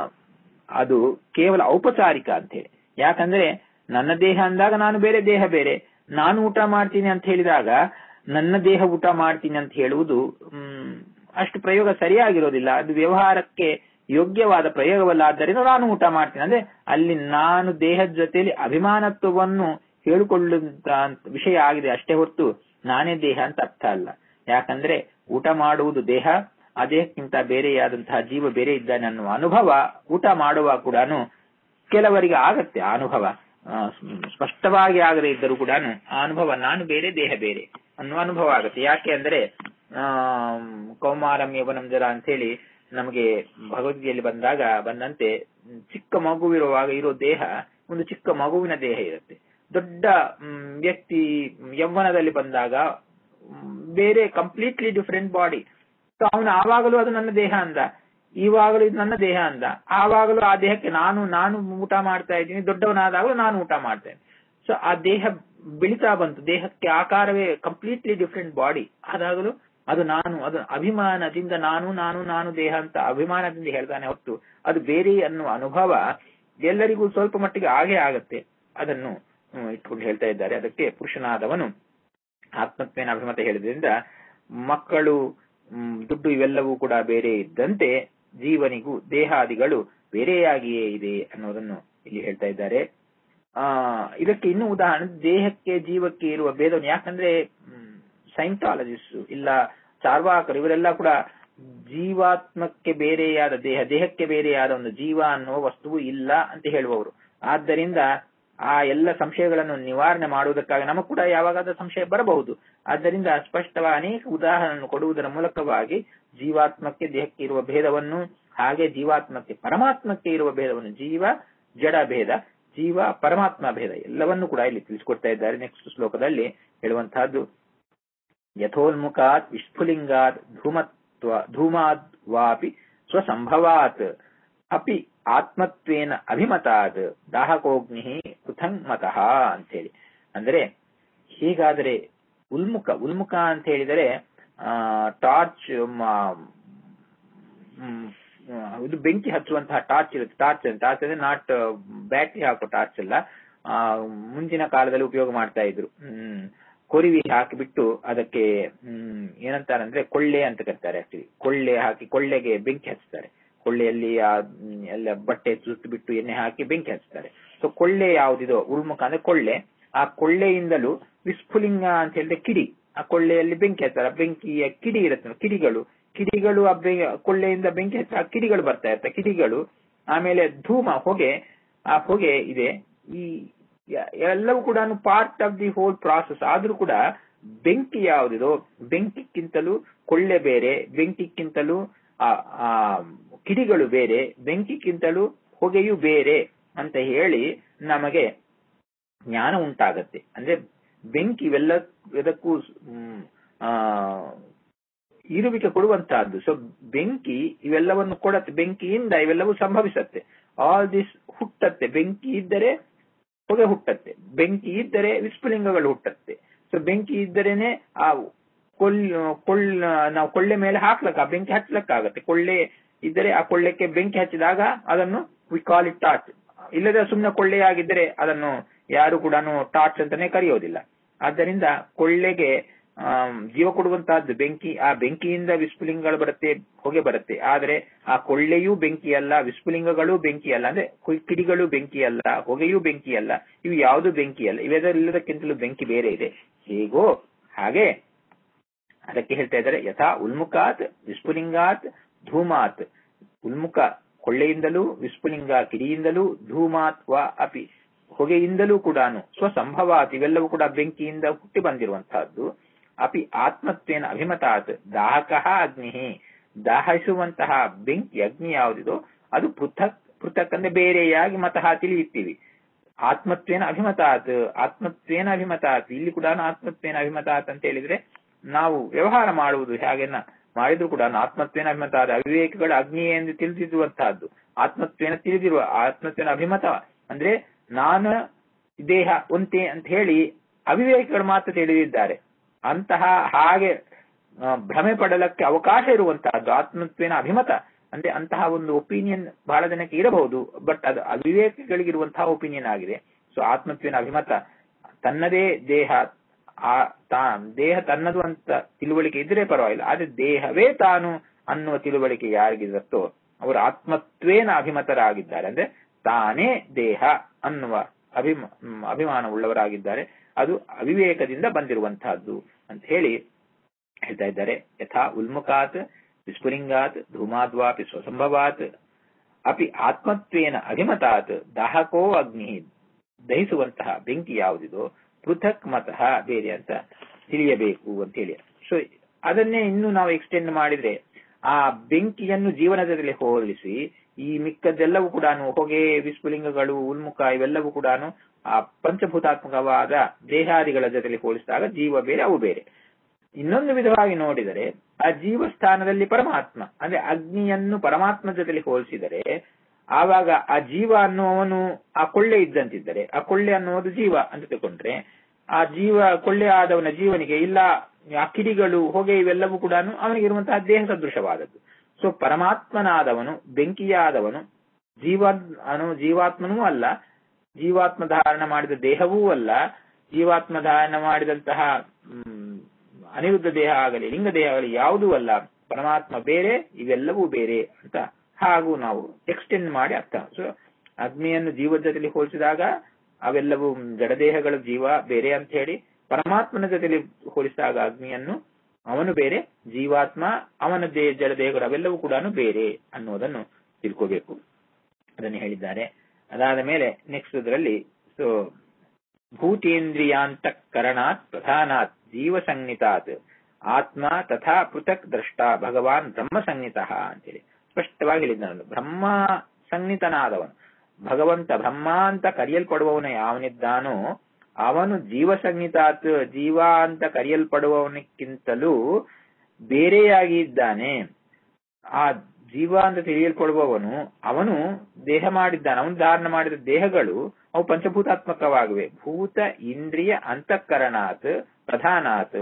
[SPEAKER 1] ಅದು ಕೇವಲ ಔಪಚಾರಿಕ ಅಂತ ಹೇಳಿ ಯಾಕಂದ್ರೆ ನನ್ನ ದೇಹ ಅಂದಾಗ ನಾನು ಬೇರೆ ದೇಹ ಬೇರೆ ನಾನು ಊಟ ಮಾಡ್ತೀನಿ ಅಂತ ಹೇಳಿದಾಗ ನನ್ನ ದೇಹ ಊಟ ಮಾಡ್ತೀನಿ ಅಂತ ಹೇಳುವುದು ಹ್ಮ್, ಅಷ್ಟು ಪ್ರಯೋಗ ಸರಿಯಾಗಿರೋದಿಲ್ಲ ಅದು ವ್ಯವಹಾರಕ್ಕೆ ಯೋಗ್ಯವಾದ ಪ್ರಯೋಗವಲ್ಲ ಆದ್ದರಿಂದ ನಾನು ಊಟ ಮಾಡ್ತೀನಿ ಅಂದ್ರೆ ಅಲ್ಲಿ ನಾನು ದೇಹದ ಜೊತೆಯಲ್ಲಿ ಅಭಿಮಾನತ್ವವನ್ನು ಹೇಳಿಕೊಳ್ಳುವಂತ ವಿಷಯ ಆಗಿದೆ ಅಷ್ಟೇ ಹೊರತು ನಾನೇ ದೇಹ ಅಂತ ಅರ್ಥ ಅಲ್ಲ ಯಾಕಂದ್ರೆ ಊಟ ಮಾಡುವುದು ದೇಹ ಆ ದೇಹಕ್ಕಿಂತ ಬೇರೆಯಾದಂತಹ ಜೀವ ಬೇರೆ ಇದ್ದಾನೆ ಅನ್ನುವ ಅನುಭವ ಊಟ ಮಾಡುವಾಗ ಕೂಡ ಕೆಲವರಿಗೆ ಆಗತ್ತೆ ಆ ಅನುಭವ ಆ, ಸ್ಪಷ್ಟವಾಗಿ ಆಗದೆ ಇದ್ದರೂ ಕೂಡ ಆ ಅನುಭವ ನಾನು ಬೇರೆ ದೇಹ ಬೇರೆ ಅನ್ನುವ ಅನುಭವ ಆಗುತ್ತೆ ಯಾಕೆ ಅಂದ್ರೆ ಆ ಕೌಮಾರಂ ಯೌವನಂ ಜರ ಅಂತ ಹೇಳಿ ನಮಗೆ ಭಗವದ್ಗೀತೆಯಲ್ಲಿ ಬಂದಾಗ ಬಂದಂತೆ ಚಿಕ್ಕ ಮಗುವಿರುವಾಗ ಇರೋ ದೇಹ ಒಂದು ಚಿಕ್ಕ ಮಗುವಿನ ದೇಹ ಇರುತ್ತೆ ದೊಡ್ಡ ಮ್, ವ್ಯಕ್ತಿ ಯೌವನದಲ್ಲಿ ಬಂದಾಗ ಮ್, ಬೇರೆ ಕಂಪ್ಲೀಟ್ಲಿ ಡಿಫರೆಂಟ್ ಬಾಡಿ ಸೊ ಅವನು ಆವಾಗಲೂ ಅದು ನನ್ನ ದೇಹ ಅಂದ ಇವಾಗಲೂ ಇದು ನನ್ನ ದೇಹ ಅಂದ ಆವಾಗಲೂ ಆ ದೇಹಕ್ಕೆ ನಾನು ನಾನು ಊಟ ಮಾಡ್ತಾ ಇದ್ದೀನಿ ದೊಡ್ಡವನಾದಾಗಲೂ ನಾನು ಊಟ ಮಾಡ್ತೇನೆ ಸೊ ಆ ದೇಹ ಬೆಳಿತಾ ಬಂತು ದೇಹಕ್ಕೆ ಆಕಾರವೇ ಕಂಪ್ಲೀಟ್ಲಿ ಡಿಫರೆಂಟ್ ಬಾಡಿ ಆದಾಗಲೂ ಅದು ನಾನು ಅದು ಅಭಿಮಾನದಿಂದ ನಾನು ನಾನು ನಾನು ದೇಹ ಅಂತ ಅಭಿಮಾನದಿಂದ ಹೇಳ್ತಾನೆ ಹೊತ್ತು ಅದು ಬೇರೆ ಅನ್ನುವ ಅನುಭವ ಎಲ್ಲರಿಗೂ ಸ್ವಲ್ಪ ಮಟ್ಟಿಗೆ ಆಗೇ ಆಗತ್ತೆ ಅದನ್ನು ಹ್ಮ್, ಇಟ್ಕೊಂಡು ಹೇಳ್ತಾ ಇದ್ದಾರೆ ಅದಕ್ಕೆ ಪುರುಷನಾದವನು ಆತ್ಮತ್ವೇನ ಅಭಿಮತ ಹೇಳಿದ್ರಿಂದ ಮಕ್ಕಳು ಮ್, ದುಡ್ಡು ಇವೆಲ್ಲವೂ ಕೂಡ ಬೇರೆ ಇದ್ದಂತೆ ಜೀವನಿಗೂ ದೇಹಾದಿಗಳು ಬೇರೆಯಾಗಿಯೇ ಇದೆ ಅನ್ನೋದನ್ನು ಇಲ್ಲಿ ಹೇಳ್ತಾ ಇದ್ದಾರೆ ಆ ಇದಕ್ಕೆ ಇನ್ನೂ ಉದಾಹರಣೆ ದೇಹಕ್ಕೆ ಜೀವಕ್ಕೆ ಇರುವ ಭೇದವನ್ನು ಯಾಕಂದ್ರೆ ಸೈಂಟಾಲಜಿಸ್ಟ್ ಇಲ್ಲ ಚಾರ್ವಾಕರು ಇವರೆಲ್ಲ ಕೂಡ ಜೀವಾತ್ಮಕ್ಕೆ ಬೇರೆಯಾದ ದೇಹ ದೇಹಕ್ಕೆ ಬೇರೆಯಾದ ಒಂದು ಜೀವ ಅನ್ನುವ ವಸ್ತುವು ಇಲ್ಲ ಅಂತ ಹೇಳುವವರು ಆದ್ದರಿಂದ ಆ ಎಲ್ಲ ಸಂಶಯಗಳನ್ನು ನಿವಾರಣೆ ಮಾಡುವುದಕ್ಕಾಗಿ ನಮಗೂ ಕೂಡ ಯಾವಾಗಾದ ಸಂಶಯ ಬರಬಹುದು ಆದ್ದರಿಂದ ಸ್ಪಷ್ಟವಾಗಿ ಅನೇಕ ಉದಾಹರಣೆಯನ್ನು ಕೊಡುವುದರ ಮೂಲಕವಾಗಿ ಜೀವಾತ್ಮಕ್ಕೆ ದೇಹಕ್ಕೆ ಇರುವ ಭೇದವನ್ನು ಹಾಗೆ ಜೀವಾತ್ಮಕ್ಕೆ ಪರಮಾತ್ಮಕ್ಕೆ ಇರುವ ಭೇದವನ್ನು ಜೀವ ಜಡ ಭೇದ ಜೀವ ಪರಮಾತ್ಮ ಭೇದ ಎಲ್ಲವನ್ನು ಕೂಡ ಇಲ್ಲಿ ತಿಳಿಸಿಕೊಡ್ತಾ ಇದ್ದಾರೆ ನೆಕ್ಸ್ಟ್ ಶ್ಲೋಕದಲ್ಲಿ ಹೇಳುವಂತಹದ್ದು ಯಥೋನ್ಮುಖಾತ್ ವಿಸ್ಫುಲಿಂಗಾತ್ ಧೂಮತ್ವ ಧೂಮಾದ್ ವಾಪಿ ಸ್ವಸಂಭವಾತ್ ಅಪಿ ಆತ್ಮತ್ವೇನ ಅಭಿಮತಾದ್ ದಾಹಕೋಗ್ನಿ ಪೃಥಂಗ್ ಮತಃ ಅಂತೇಳಿ ಅಂದ್ರೆ ಹೀಗಾದರೆ ಉಲ್ಮುಖ ಉಲ್ಮುಖ ಅಂತ ಹೇಳಿದರೆ ಆ ಟಾರ್ಚ್ ಇದು ಬೆಂಕಿ ಹಚ್ಚುವಂತಹ ಟಾರ್ಚ್ ಇರುತ್ತೆ ಟಾರ್ಚ್ ಟಾರ್ಚ್ ಅಂದ್ರೆ ನಾಟ್ ಬ್ಯಾಟ್ರಿ ಹಾಕೋ ಟಾರ್ಚ್ ಅಲ್ಲ ಆ ಮುಂಚಿನ ಕಾಲದಲ್ಲಿ ಉಪಯೋಗ ಮಾಡ್ತಾ ಇದ್ರು ಹ್ಮ್ ಕೊರಿವಿ ಹಾಕಿಬಿಟ್ಟು ಅದಕ್ಕೆ ಹ್ಮ್ ಏನಂತಾರಂದ್ರೆ ಕೊಳ್ಳೆ ಅಂತ ಕರೀತಾರೆ ಆಕ್ಚುಲಿ ಕೊಳ್ಳೆ ಹಾಕಿ ಕೊಳ್ಳೆಗೆ ಬೆಂಕಿ ಹಚ್ತಾರೆ ಕೊಳ್ಳೆಯಲ್ಲಿ ಆ ಹ್ಮ್, ಎಲ್ಲ ಬಟ್ಟೆ ಸುತ್ತು ಬಿಟ್ಟು ಎಣ್ಣೆ ಹಾಕಿ ಬೆಂಕಿ ಹಚ್ತಾರೆ ಸೊ ಕೊಳ್ಳೆ ಯಾವ್ದಿದೋ ಉಳ್ಮುಖ ಅಂದ್ರೆ ಕೊಳ್ಳೆ ಆ ಕೊಳ್ಳೆಯಿಂದಲೂ ವಿಸ್ಫುಲಿಂಗ ಅಂತ ಹೇಳಿದ್ರೆ ಕಿಡಿ ಆ ಕೊಳ್ಳೆಯಲ್ಲಿ ಬೆಂಕಿ ಹಚ್ತಾರೆ ಆ ಬೆಂಕಿಯ ಕಿಡಿ ಇರುತ್ತೆ ಕಿಡಿಗಳು ಕಿಡಿಗಳು ಆ ಬೆ- ಕೊಳ್ಳೆಯಿಂದ ಬೆಂಕಿ ಹಚ್ಚ ಆ ಕಿಡಿಗಳು ಬರ್ತಾ ಇರ್ತವೆ ಕಿಡಿಗಳು ಆಮೇಲೆ ಧೂಮ ಹೊಗೆ ಆ ಹೊಗೆ ಇದೆ ಈ ಯ- ಎಲ್ಲವೂ ಕೂಡ part of the whole process ಆದ್ರೂ ಕೂಡ ಬೆಂಕಿ ಯಾವುದಿದೋ ಬೆಂಕಿಕ್ಕಿಂತಲೂ ಕೊಳ್ಳೆ ಬೇರೆ ಬೆಂಕಿಕ್ಕಿಂತಲೂ ಆ ಆ ಕಿಡಿಗಳು ಬೇರೆ ಬೆಂಕಿಕ್ಕಿಂತಲೂ ಹೊಗೆಯು ಬೇರೆ ಅಂತ ಹೇಳಿ ನಮಗೆ ಜ್ಞಾನ ಉಂಟಾಗತ್ತೆ ಅಂದ್ರೆ ಬೆಂಕಿ ಇವೆಲ್ಲ ಇದಕ್ಕೂ ಮ್, ಆ ಇರುವಿಕೆ ಕೊಡುವಂತಹದ್ದು ಸೊ ಬೆಂಕಿ ಇವೆಲ್ಲವನ್ನು ಕೊಡತ್ತೆ ಬೆಂಕಿಯಿಂದ ಇವೆಲ್ಲವೂ ಸಂಭವಿಸತ್ತೆ ಆಲ್ ದಿಸ್ ಹುಟ್ಟತ್ತೆ ಬೆಂಕಿ ಇದ್ದರೆ ಹೊಗೆ ಹುಟ್ಟತ್ತೆ ಬೆಂಕಿ ಇದ್ದರೆ ವಿಸ್ಫುಲಿಂಗಗಳು ಹುಟ್ಟತ್ತೆ ಸೊ ಬೆಂಕಿ ಇದ್ದರೇನೆ ಆ ಕೊಲ್ ಕೊಳ್ಳ ನಾವು ಕೊಳ್ಳೆ ಮೇಲೆ ಹಾಕ್ಲಕ್ಕ ಆ ಬೆಂಕಿ ಹಚ್ಲಕ್ಕಾಗತ್ತೆ ಕೊಳ್ಳೆ ಇದ್ದರೆ ಆ ಕೊಳ್ಳಕ್ಕೆ ಬೆಂಕಿ ಹಚ್ಚಿದಾಗ ಅದನ್ನು ವಿ ಕಾಲ್ ಇಟ್ ಟಾರ್ಚ್ ಇಲ್ಲದೆ ಸುಮ್ಮನೆ ಕೊಳ್ಳೆಯಾಗಿದ್ದರೆ ಅದನ್ನು ಯಾರು ಕೂಡ ಟಾರ್ಚ್ ಅಂತಾನೆ ಕರೆಯೋದಿಲ್ಲ ಆದ್ದರಿಂದ ಕೊಳ್ಳೆಗೆ ಆಮ್, ಜೀವ ಕೊಡುವಂತಹದ್ದು ಬೆಂಕಿ ಆ ಬೆಂಕಿಯಿಂದ ವಿಸ್ಫುಲಿಂಗಗಳು ಬರುತ್ತೆ ಹೊಗೆ ಬರುತ್ತೆ ಆದರೆ ಆ ಕೊಳ್ಳೆಯೂ ಬೆಂಕಿ ಅಲ್ಲ ವಿಸ್ಫುಲಿಂಗಗಳು ಬೆಂಕಿ ಅಲ್ಲ ಅಂದ್ರೆ ಕಿ- ಕಿಡಿಗಳು ಬೆಂಕಿ ಅಲ್ಲ ಹೊಗೆಯೂ ಬೆಂಕಿ ಅಲ್ಲ ಇವು ಯಾವುದು ಬೆಂಕಿ ಅಲ್ಲ ಇವೆಲ್ಲದಕ್ಕಿಂತಲೂ ಬೆಂಕಿ ಬೇರೆ ಇದೆ ಹೇಗೋ ಹಾಗೆ ಅದಕ್ಕೆ ಹೇಳ್ತಾ ಇದ್ದಾರೆ ಯಥಾ ಉಲ್ಮುಖಾತ್ ವಿಸ್ಫುಲಿಂಗಾತ್ ಧೂಮಾತ್ ಉಲ್ಮುಖ ಕೊಳ್ಳೆಯಿಂದಲೂ ವಿಸ್ಫುಲಿಂಗ ಕಿಡಿಯಿಂದಲೂ ಧೂಮಾತ್ ವಾ ಅಪಿ ಹೊಗೆಯಿಂದಲೂ ಕೂಡ ಸ್ವಸಂಭವಾತ್ ಇವೆಲ್ಲವೂ ಕೂಡ ಬೆಂಕಿಯಿಂದ ಹುಟ್ಟಿ ಬಂದಿರುವಂತಹದ್ದು ಅಪಿ ಆತ್ಮತ್ವೇನ ಅಭಿಮತಾತ್ ದಾಹಕಃ ಅಗ್ನಿ ದಾಹಿಸುವಂತಹ ಬೆಂಕಿ ಅಗ್ನಿ ಯಾವುದಿದೋ ಅದು ಪೃಥಕ್ ಪೃಥಕ್ ಅಂದ್ರೆ ಬೇರೆಯಾಗಿ ಮತಃ ತಿಳಿಯುತ್ತೀವಿ ಆತ್ಮತ್ವೇನ ಅಭಿಮತಾತ್ ಆತ್ಮತ್ವೇನ ಅಭಿಮತಾತ್ ಇಲ್ಲಿ ಕೂಡ ಆತ್ಮತ್ವೇನ ಅಭಿಮತಾತ್ ಅಂತ ಹೇಳಿದ್ರೆ ನಾವು ವ್ಯವಹಾರ ಮಾಡುವುದು ಹೇಗೆನ್ನ ಮಾಡಿದ್ರು ಕೂಡ ಆತ್ಮತ್ವೇನ ಅಭಿಮತಾದ ಅವಿವೇಕಗಳ ಅಗ್ನಿ ಎಂದು ತಿಳಿದಿರುವಂತಹದ್ದು ಆತ್ಮತ್ವೇನ ತಿಳಿದಿರುವ ಆತ್ಮತ್ವೇನ ಅಭಿಮತ ಅಂದ್ರೆ ನಾನು ದೇಹ ಒಂತೆ ಅಂತ ಹೇಳಿ ಅವಿವೇಕಗಳು ಮಾತ್ರ ತಿಳಿದಿದ್ದಾರೆ ಅಂತಹ ಹಾಗೆ ಆ, ಭ್ರಮೆ ಪಡಲಕ್ಕೆ ಅವಕಾಶ ಇರುವಂತಹದ್ದು ಆತ್ಮತ್ವೇನ ಅಭಿಮತ ಅಂದ್ರೆ ಅಂತಹ ಒಂದು ಒಪಿನಿಯನ್ ಬಹಳ ಜನಕ್ಕೆ ಇರಬಹುದು ಬಟ್ ಅದು ಅವಿವೇಕಿಗಳಿಗಿರುವಂತಹ ಒಪಿನಿಯನ್ ಆಗಿದೆ ಸೊ ಆತ್ಮತ್ವೇನ ಅಭಿಮತ ತನ್ನದೇ ದೇಹ ಆ ತಾ ದೇಹ ತನ್ನದು ಅಂತ ತಿಳುವಳಿಕೆ ಇದ್ರೆ ಪರವಾಗಿಲ್ಲ ಆದ್ರೆ ದೇಹವೇ ತಾನು ಅನ್ನುವ ತಿಳುವಳಿಕೆ ಯಾರಿಗಿರುತ್ತೋ ಅವರು ಆತ್ಮತ್ವೇನ ಅಭಿಮತರಾಗಿದ್ದಾರೆ ಅಂದ್ರೆ ತಾನೇ ದೇಹ ಅನ್ನುವ ಅಭಿಮ ಮ್, ಅಭಿಮಾನವುಳ್ಳವರಾಗಿದ್ದಾರೆ ಅದು ಅವಿವೇಕದಿಂದ ಬಂದಿರುವಂತಹದ್ದು ಅಂತ ಹೇಳಿ ಹೇಳ್ತಾ ಇದ್ದಾರೆ ಯಥಾ ಉಲ್ಮುಖಾತ್ ವಿಸ್ಫುಲಿಂಗಾತ್ ಧೂಮಾದ್ವಾಪಿ ಸ್ವಸಂಭವಾತ್ ಅಪಿ ಆತ್ಮತ್ವೇನ ಅಭಿಮತಾತ್ ದಾಹಕೋ ಅಗ್ನಿ ದಹಿಸುವಂತಹ ಬೆಂಕಿ ಯಾವುದಿದೋ ಪೃಥಕ್ ಮತಃ ಬೇರೆ ಅಂತ ತಿಳಿಯಬೇಕು ಅಂತ ಹೇಳಿ ಸೊ ಅದನ್ನೇ ಇನ್ನು ನಾವು ಎಕ್ಸ್ಟೆಂಡ್ ಮಾಡಿದ್ರೆ ಆ ಬೆಂಕಿಯನ್ನು ಜೀವನದಲ್ಲಿ ಹೋಲಿಸಿ ಈ ಮಿಕ್ಕದ್ದೆಲ್ಲವೂ ಕೂಡ ಹೊಗೆ ವಿಸ್ಫುಲಿಂಗಗಳು ಉನ್ಮುಖ ಇವೆಲ್ಲವೂ ಕೂಡ ಆ ಪಂಚಭೂತಾತ್ಮಕವಾದ ದೇಹಾದಿಗಳ ಜೊತೆಲಿ ಹೋಲಿಸಿದಾಗ ಜೀವ ಬೇರೆ ಅವು ಬೇರೆ ಇನ್ನೊಂದು ವಿಧವಾಗಿ ನೋಡಿದರೆ ಆ ಜೀವ ಸ್ಥಾನದಲ್ಲಿ ಪರಮಾತ್ಮ ಅಂದ್ರೆ ಅಗ್ನಿಯನ್ನು ಪರಮಾತ್ಮ ಜೊತೆಲಿ ಹೋಲಿಸಿದರೆ ಆವಾಗ ಆ ಜೀವ ಅನ್ನುವವನು ಆ ಕೊಳ್ಳೆ ಇದ್ದಂತಿದ್ದರೆ ಆ ಕೊಳ್ಳೆ ಅನ್ನುವುದು ಜೀವ ಅಂತ ತಿಳ್ಕೊಂಡ್ರೆ ಆ ಜೀವ ಕೊಳ್ಳೆ ಆದವನ ಜೀವನಿಗೆ ಇಲ್ಲ ಆ ಕಿಡಿಗಳು ಹೊಗೆ ಇವೆಲ್ಲವೂ ಕೂಡ ಅವನಿಗೆ ಇರುವಂತಹ ದೇಹ ಸದೃಶವಾದದ್ದು ಸೊ ಪರಮಾತ್ಮನಾದವನು ಬೆಂಕಿಯಾದವನು ಜೀವ ಅನು ಜೀವಾತ್ಮನೂ ಅಲ್ಲ ಜೀವಾತ್ಮ ಧಾರಣ ಮಾಡಿದ ದೇಹವೂ ಅಲ್ಲ ಜೀವಾತ್ಮ ಧಾರಣ ಮಾಡಿದಂತಹ ಮ್, ಅನಿರುದ್ಧ ದೇಹ ಆಗಲಿ ಲಿಂಗ ದೇಹ ಆಗಲಿ ಯಾವುದೂ ಅಲ್ಲ ಪರಮಾತ್ಮ ಬೇರೆ ಇವೆಲ್ಲವೂ ಬೇರೆ ಅಂತ ಹಾಗೂ ನಾವು ಎಕ್ಸ್ಟೆಂಡ್ ಮಾಡಿ ಅರ್ಥ ಸೊ ಅಗ್ನಿಯನ್ನು ಜೀವದ ಜೊತೆಲಿ ಹೋಲಿಸಿದಾಗ ಅವೆಲ್ಲವೂ ಜಡದೇಹಗಳ ಜೀವ ಬೇರೆ ಅಂತ ಹೇಳಿ ಪರಮಾತ್ಮನ ಜೊತೆಲಿ ಹೋಲಿಸಿದಾಗ ಅಗ್ನಿಯನ್ನು ಅವನು ಬೇರೆ ಜೀವಾತ್ಮ ಅವನ ದೇ ಜಡದೇಹಗಳು ಅವೆಲ್ಲವೂ ಕೂಡ ಬೇರೆ ಅನ್ನೋದನ್ನು ತಿಳ್ಕೋಬೇಕು ಅದನ್ನು ಹೇಳಿದ್ದಾರೆ ಅದಾದ ಮೇಲೆ ನೆಕ್ಸ್ಟ್ ಇದರಲ್ಲಿ ಸೊ ಭೂತೇಂದ್ರಿಯಾಂತಃಕರಣಾತ್ ಪ್ರಧಾನಾತ್ ಜೀವ ಸಂಹಿತಾತ್ ಆತ್ಮ ತಥಾ ಪೃಥಕ್ ದ್ರಷ್ಟ ಭಗವಾನ್ ಬ್ರಹ್ಮ ಸಂಹಿತ ಅಂತೇಳಿ ಸ್ಪಷ್ಟವಾಗಿ ಹೇಳಿದ್ದಾನಲ್ಲ ಬ್ರಹ್ಮ ಸಂಹಿತನಾದವನು ಭಗವಂತ ಬ್ರಹ್ಮ ಅಂತ ಕರೆಯಲ್ಪಡುವವನು ಯಾವನಿದ್ದಾನೋ ಅವನು ಜೀವ ಸಂಹಿತಾತ್ ಜೀವ ಅಂತ ಕರೆಯಲ್ಪಡುವವನಕ್ಕಿಂತಲೂ ಬೇರೆಯಾಗಿ ಇದ್ದಾನೆ ಆ ಜೀವ ಅಂತ ತಿಳಿಯಲ್ಪಡುವವನು ಅವನು ದೇಹ ಮಾಡಿದ್ದಾನೆ ಅವನು ಧಾರಣ ಮಾಡಿದ ದೇಹಗಳು ಅವು ಪಂಚಭೂತಾತ್ಮಕವಾಗಿವೆ ಭೂತ ಇಂದ್ರಿಯ ಅಂತಃಕರಣಾತ್ ಪ್ರಧಾನಾತ್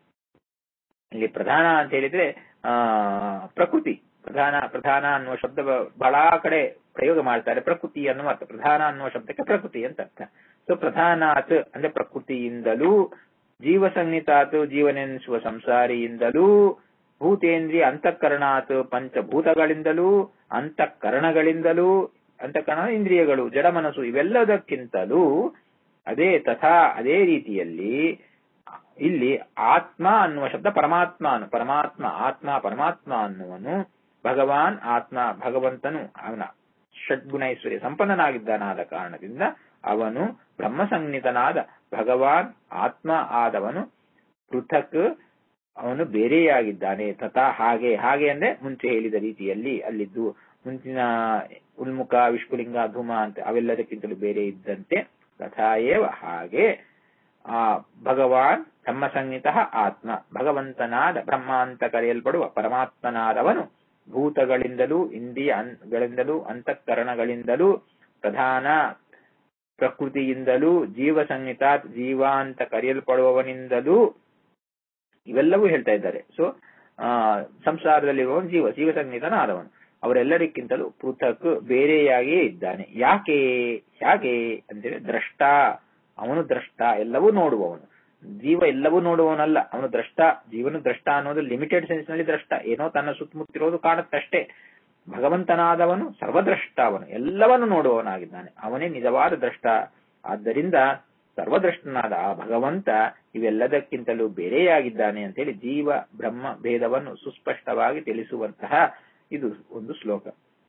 [SPEAKER 1] ಇಲ್ಲಿ ಪ್ರಧಾನ ಅಂತ ಹೇಳಿದ್ರೆ ಆ ಪ್ರಕೃತಿ ಪ್ರಧಾನ ಪ್ರಧಾನ ಅನ್ನುವ ಶಬ್ದ ಬ- ಬಹಳ ಕಡೆ ಪ್ರಯೋಗ ಮಾಡ್ತಾರೆ ಪ್ರಕೃತಿ ಅನ್ನುವ ಅರ್ಥ ಪ್ರಧಾನ ಅನ್ನುವ ಶಬ್ದಕ್ಕೆ ಪ್ರಕೃತಿ ಅಂತ ಅರ್ಥ ಸೊ ಪ್ರಧಾನಾತ್ ಅಂದ್ರೆ ಪ್ರಕೃತಿಯಿಂದಲೂ ಜೀವ ಸಂಹಿತಾತ್ ಜೀವನೆನಿಸುವ ಸಂಸಾರಿಯಿಂದಲೂ ಭೂತೇಂದ್ರಿಯ ಅಂತಃಕರಣಾತ್ ಪಂಚಭೂತಗಳಿಂದಲೂ ಅಂತಃಕರಣಗಳಿಂದಲೂ ಅಂತಃಕರಣ ಇಂದ್ರಿಯಗಳು ಜಡ ಮನಸ್ಸು ಇವೆಲ್ಲದಕ್ಕಿಂತಲೂ ಅದೇ ತಥಾ ಅದೇ ರೀತಿಯಲ್ಲಿ ಇಲ್ಲಿ ಆತ್ಮ ಅನ್ನುವ ಶಬ್ದ ಪರಮಾತ್ಮ ಅನ್ನು ಪರಮಾತ್ಮ ಆತ್ಮ ಪರಮಾತ್ಮ ಅನ್ನುವನು ಭಗವಾನ್ ಆತ್ಮ ಭಗವಂತನು ಅವನ ಷಡ್ಗುಣೈಶ್ವರ್ಯ ಸಂಪನ್ನನಾಗಿದ್ದಾನಾದ ಕಾರಣದಿಂದ ಅವನು ಬ್ರಹ್ಮ ಸಂಹಿತನಾದ ಭಗವಾನ್ ಆತ್ಮ ಆದವನು ಪೃಥಕ್ ಅವನು ಬೇರೆಯಾಗಿದ್ದಾನೆ ತಥಾ ಹಾಗೆ ಹಾಗೆ ಅಂದ್ರೆ ಮುಂಚೆ ಹೇಳಿದ ರೀತಿಯಲ್ಲಿ ಅಲ್ಲಿದ್ದು ಮುಂಚಿನ ಉಲ್ಮುಖ ವಿಷ್ಪುಲಿಂಗ ಧೂಮ ಅಂತ ಅವೆಲ್ಲದಕ್ಕಿಂತಲೂ ಬೇರೆ ಇದ್ದಂತೆ ತಥಾ ಏವ ಹಾಗೆ ಆ ಭಗವಾನ್ ಬ್ರಹ್ಮ ಸಂಹಿತ ಆತ್ಮ ಭಗವಂತನಾದ ಬ್ರಹ್ಮ ಅಂತ ಕರೆಯಲ್ಪಡುವ ಪರಮಾತ್ಮನಾದವನು ಭೂತಗಳಿಂದಲೂ ಇಂದ್ರಿಯಗಳಿಂದಲೂ ಅಂತಃಕರಣಗಳಿಂದಲೂ ಪ್ರಧಾನ ಪ್ರಕೃತಿಯಿಂದಲೂ ಜೀವ ಸಂಹಿತಾತ್ ಜೀವ ಅಂತ ಕರೆಯಲ್ಪಡುವವನಿಂದಲೂ ಇವೆಲ್ಲವೂ ಹೇಳ್ತಾ ಇದ್ದಾರೆ ಸೊ ಆ ಸಂಸಾರದಲ್ಲಿರುವವನು ಜೀವ ಜೀವ ಸಂಹಿತನಾದವನು ಅವರೆಲ್ಲರಿಗಿಂತಲೂ ಪೃಥಕ್ ಬೇರೆಯಾಗಿಯೇ ಇದ್ದಾನೆ ಯಾಕೆ ಯಾಕೆ ಅಂತೇಳಿ ದ್ರಷ್ಟ ಅವನು ದ್ರಷ್ಟ ಎಲ್ಲವೂ ನೋಡುವವನು ಜೀವ ಎಲ್ಲವೂ ನೋಡುವವನಲ್ಲ ಅವನು ದ್ರಷ್ಟ ಜೀವನು ದ್ರಷ್ಟ ಅನ್ನೋದು ಲಿಮಿಟೆಡ್ ಸೆನ್ಸ್ ನಲ್ಲಿ ದ್ರಷ್ಟ ಏನೋ ತನ್ನ ಸುತ್ತಮುತ್ತಿರೋದು ಕಾಣುತ್ತಷ್ಟೇ ಭಗವಂತನಾದವನು ಸರ್ವದ್ರಷ್ಟ ಅವನು ಎಲ್ಲವನ್ನು ನೋಡುವವನಾಗಿದ್ದಾನೆ ಅವನೇ ನಿಜವಾದ ದ್ರಷ್ಟ ಆದ್ದರಿಂದ ಸರ್ವದ್ರಷ್ಟನಾದ ಆ ಭಗವಂತ ಇವೆಲ್ಲದಕ್ಕಿಂತಲೂ ಬೇರೆಯಾಗಿದ್ದಾನೆ ಅಂತೇಳಿ ಜೀವ ಬ್ರಹ್ಮ ಭೇದವನ್ನು ಸುಸ್ಪಷ್ಟವಾಗಿ ತಿಳಿಸುವಂತಹ ಇದು ಒಂದು ಶ್ಲೋಕ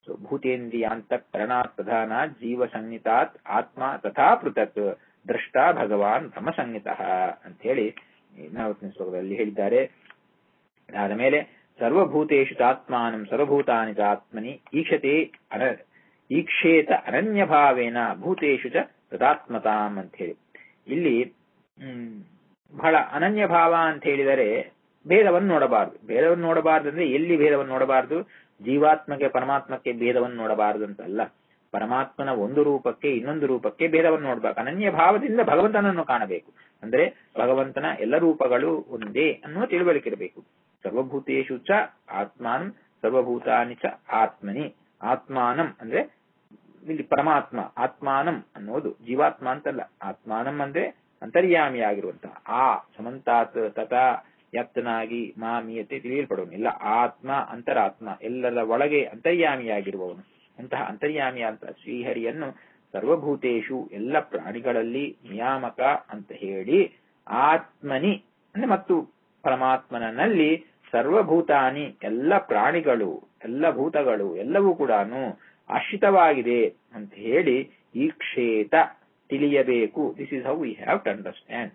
[SPEAKER 1] ಸೊ ಭೂತೇಂದ್ರಿಯಾಂತ ಕರಣಾತ್ ಪ್ರಧಾನ ಜೀವ ಸಂಹಿತಾತ್ ಆತ್ಮ ತಥಾ ಪೃಥಕ್ ದ್ರಷ್ಟ ಭಗವಾನ್ ಬ್ರಹ್ಮ ಸಂಹಿತ ಅಂತ ಹೇಳಿ ನಲವತ್ತನೇ ಶ್ಲೋಕದಲ್ಲಿ ಹೇಳಿದ್ದಾರೆ ಅದಾದ ಮೇಲೆ ಸರ್ವಭೂತೇಶು ಚಾತ್ಮಾನಂ ಸರ್ವಭೂತಾನಿ ಚಾತ್ಮನಿ ಈಕ್ಷತೆ ಅನ ಈಕ್ಷೇತ ಅನನ್ಯ ಭಾವೇನ ಭೂತೇಶು ಚ ತದಾತ್ಮತಾಂ ಅಂತ ಹೇಳಿ ಇಲ್ಲಿ ಹ್ಮ್ ಬಹಳ ಅನನ್ಯ ಭಾವ ಅಂತ ಹೇಳಿದರೆ ಭೇದವನ್ನು ನೋಡಬಾರದು ಭೇದವನ್ನು ನೋಡಬಾರದು ಅಂದ್ರೆ ಎಲ್ಲಿ ಭೇದವನ್ನು ನೋಡಬಾರದು ಜೀವಾತ್ಮಕ್ಕೆ ಪರಮಾತ್ಮಕ್ಕೆ ಭೇದವನ್ನು ನೋಡಬಾರದು ಅಂತಲ್ಲ ಪರಮಾತ್ಮನ ಒಂದು ರೂಪಕ್ಕೆ ಇನ್ನೊಂದು ರೂಪಕ್ಕೆ ಭೇದವನ್ನು ನೋಡ್ಬೇಕು ಅನನ್ಯ ಭಾವದಿಂದ ಭಗವಂತನನ್ನು ಕಾಣಬೇಕು ಅಂದ್ರೆ ಭಗವಂತನ ಎಲ್ಲ ರೂಪಗಳು ಒಂದೇ ಅನ್ನುವ ತಿಳುವಳಿಕೆ ಇರಬೇಕು ಸರ್ವಭೂತೇಶು ಚ ಆತ್ಮಾನಂ ಸರ್ವಭೂತಾನಿ ಚ ಆತ್ಮನಿ ಆತ್ಮಾನಂ ಅಂದ್ರೆ ಇಲ್ಲಿ ಪರಮಾತ್ಮ ಆತ್ಮಾನಂ ಅನ್ನೋದು ಜೀವಾತ್ಮ ಅಂತಲ್ಲ ಆತ್ಮಾನಂ ಅಂದ್ರೆ ಅಂತರ್ಯಾಮಿಯಾಗಿರುವಂತಹ ಆ ಸಮಂತಾತ್ ತಥಾ ಯತ್ನಾಗಿ ಮಾಮಿಯತೆ ತಿಳಿಯಲ್ಪಡುವನು ಆತ್ಮ ಅಂತರಾತ್ಮ ಎಲ್ಲರ ಒಳಗೆ ಅಂತರ್ಯಾಮಿಯಾಗಿರುವವನು ಅಂತಹ ಅಂತರ್ಯಾಮಿಯಾದ ಶ್ರೀಹರಿಯನ್ನು ಸರ್ವಭೂತೇಶು ಎಲ್ಲ ಪ್ರಾಣಿಗಳಲ್ಲಿ ನಿಯಾಮಕ ಅಂತ ಹೇಳಿ ಆತ್ಮನಿ ಅಂದ್ರೆ ಮತ್ತು ಪರಮಾತ್ಮನಲ್ಲಿ ಸರ್ವಭೂತಾನಿ ಎಲ್ಲ ಪ್ರಾಣಿಗಳು ಎಲ್ಲ ಭೂತಗಳು ಎಲ್ಲವೂ ಕೂಡ ಆಶ್ರಿತವಾಗಿದೆ ಅಂತ ಹೇಳಿ ಈ ಕ್ಷೇತ ತಿಳಿಯಬೇಕು this is how we have to understand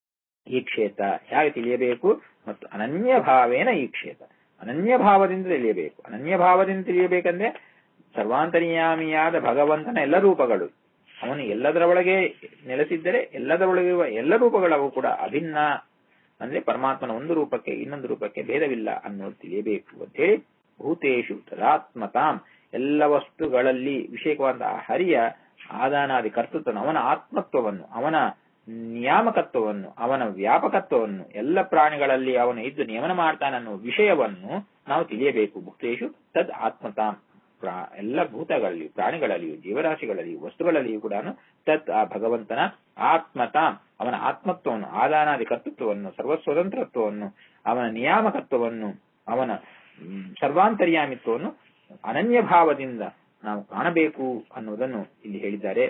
[SPEAKER 1] ಈ ಕ್ಷೇತ್ರ ಹೇಗೆ ತಿಳಿಯಬೇಕು ಮತ್ತು ಅನನ್ಯ ಭಾವೇನ ಈ ಕ್ಷೇತ್ರ ಅನನ್ಯ ಭಾವದಿಂದ ತಿಳಿಯಬೇಕು ಅನನ್ಯ ಭಾವದಿಂದ ತಿಳಿಯಬೇಕಂದ್ರೆ ಸರ್ವಾಂತರ್ಯಾಮಿಯಾದ ಭಗವಂತನ ಎಲ್ಲ ರೂಪಗಳು ಅವನು ಎಲ್ಲದರ ಒಳಗೆ ನೆಲೆಸಿದ್ದರೆ ಎಲ್ಲದರೊಳಗಿರುವ ಎಲ್ಲ ರೂಪಗಳವು ಕೂಡ ಅಭಿನ್ನ ಅಂದ್ರೆ ಪರಮಾತ್ಮನ ಒಂದು ರೂಪಕ್ಕೆ ಇನ್ನೊಂದು ರೂಪಕ್ಕೆ ಭೇದವಿಲ್ಲ ಅನ್ನೋದು ತಿಳಿಯಬೇಕು ಅಂತ ಹೇಳಿ ಭೂತೇಶು ತದಾತ್ಮತಾಂ ಎಲ್ಲ ವಸ್ತುಗಳಲ್ಲಿ ವಿಷಯಕವಾದ ಹರಿಯ ಆದಾನಾದಿ ಕರ್ತೃತ್ವವನ್ನು ಅವನ ಆತ್ಮತ್ವವನ್ನು ಅವನ ನಿಯಾಮಕತ್ವವನ್ನು ಅವನ ವ್ಯಾಪಕತ್ವವನ್ನು ಎಲ್ಲ ಪ್ರಾಣಿಗಳಲ್ಲಿ ಅವನು ಇದ್ದು ನಿಯಮನ ಮಾಡ್ತಾನನ್ನೋ ವಿಷಯವನ್ನು ನಾವು ತಿಳಿಯಬೇಕು ಭೂತೇಶು ತದ್ ಆತ್ಮತಾಂ ಎಲ್ಲ ಭೂತಗಳಲ್ಲಿಯೂ ಪ್ರಾಣಿಗಳಲ್ಲಿಯೂ ಜೀವರಾಶಿಗಳಲ್ಲಿಯೂ ವಸ್ತುಗಳಲ್ಲಿಯೂ ಕೂಡ ತತ್ ಆ ಭಗವಂತನ ಆತ್ಮತಾಂ ಅವನ ಆತ್ಮತ್ವವನ್ನು ಆದಾನಾದಿ ಕರ್ತೃತ್ವವನ್ನು ಸರ್ವಸ್ವತಂತ್ರತ್ವವನ್ನು ಅವನ ನಿಯಾಮಕತ್ವವನ್ನು ಅವನ ಸರ್ವಾಂತರ್ಯಾಮಿತ್ವವನ್ನು ಅನನ್ಯ ಭಾವದಿಂದ ನಾವು ಕಾಣಬೇಕು ಅನ್ನುವುದನ್ನು ಇಲ್ಲಿ ಹೇಳಿದ್ದಾರೆ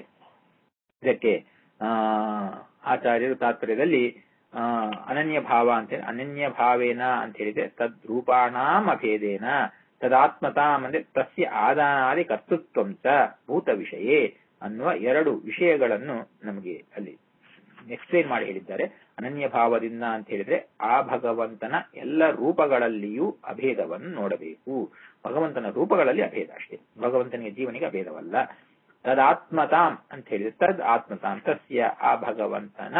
[SPEAKER 1] ಇದಕ್ಕೆ ಆ ಆಚಾರ್ಯರು ತಾತ್ಪರ್ಯದಲ್ಲಿ ಆ ಅನನ್ಯ ಭಾವ ಅಂತ ಹೇಳಿ ಅನನ್ಯ ಭಾವೇನ ಅಂತ ಹೇಳಿದ್ರೆ ತದ್ ರೂಪಾಣಾಂ ಅಭೇದೇನ ತದಾತ್ಮತಾಂ ಅಂದ್ರೆ ತಸ್ಯ ಆದಾನಾದಿ ಕರ್ತೃತ್ವಂ ಚ ಭೂತ ವಿಷಯೇ ಅನ್ನುವ ಎರಡು ವಿಷಯಗಳನ್ನು ನಮಗೆ ಅಲ್ಲಿ ಎಕ್ಸ್ಪ್ಲೇನ್ ಮಾಡಿ ಹೇಳಿದ್ದಾರೆ ಅನನ್ಯ ಭಾವದಿಂದ ಅಂತ ಹೇಳಿದ್ರೆ ಆ ಭಗವಂತನ ಎಲ್ಲ ರೂಪಗಳಲ್ಲಿಯೂ ಅಭೇದವನ್ನು ನೋಡಬೇಕು ಭಗವಂತನ ರೂಪಗಳಲ್ಲಿ ಅಭೇದ ಅಷ್ಟೇ ಭಗವಂತನಿಗೆ ಜೀವನಿಗೆ ಅಭೇದವಲ್ಲ ತದಾತ್ಮತಾಂ ಅಂತ ಹೇಳಿದ್ರೆ ತದ್ ಆತ್ಮತಾಂ ತಸ್ಯ ಆ ಭಗವಂತನ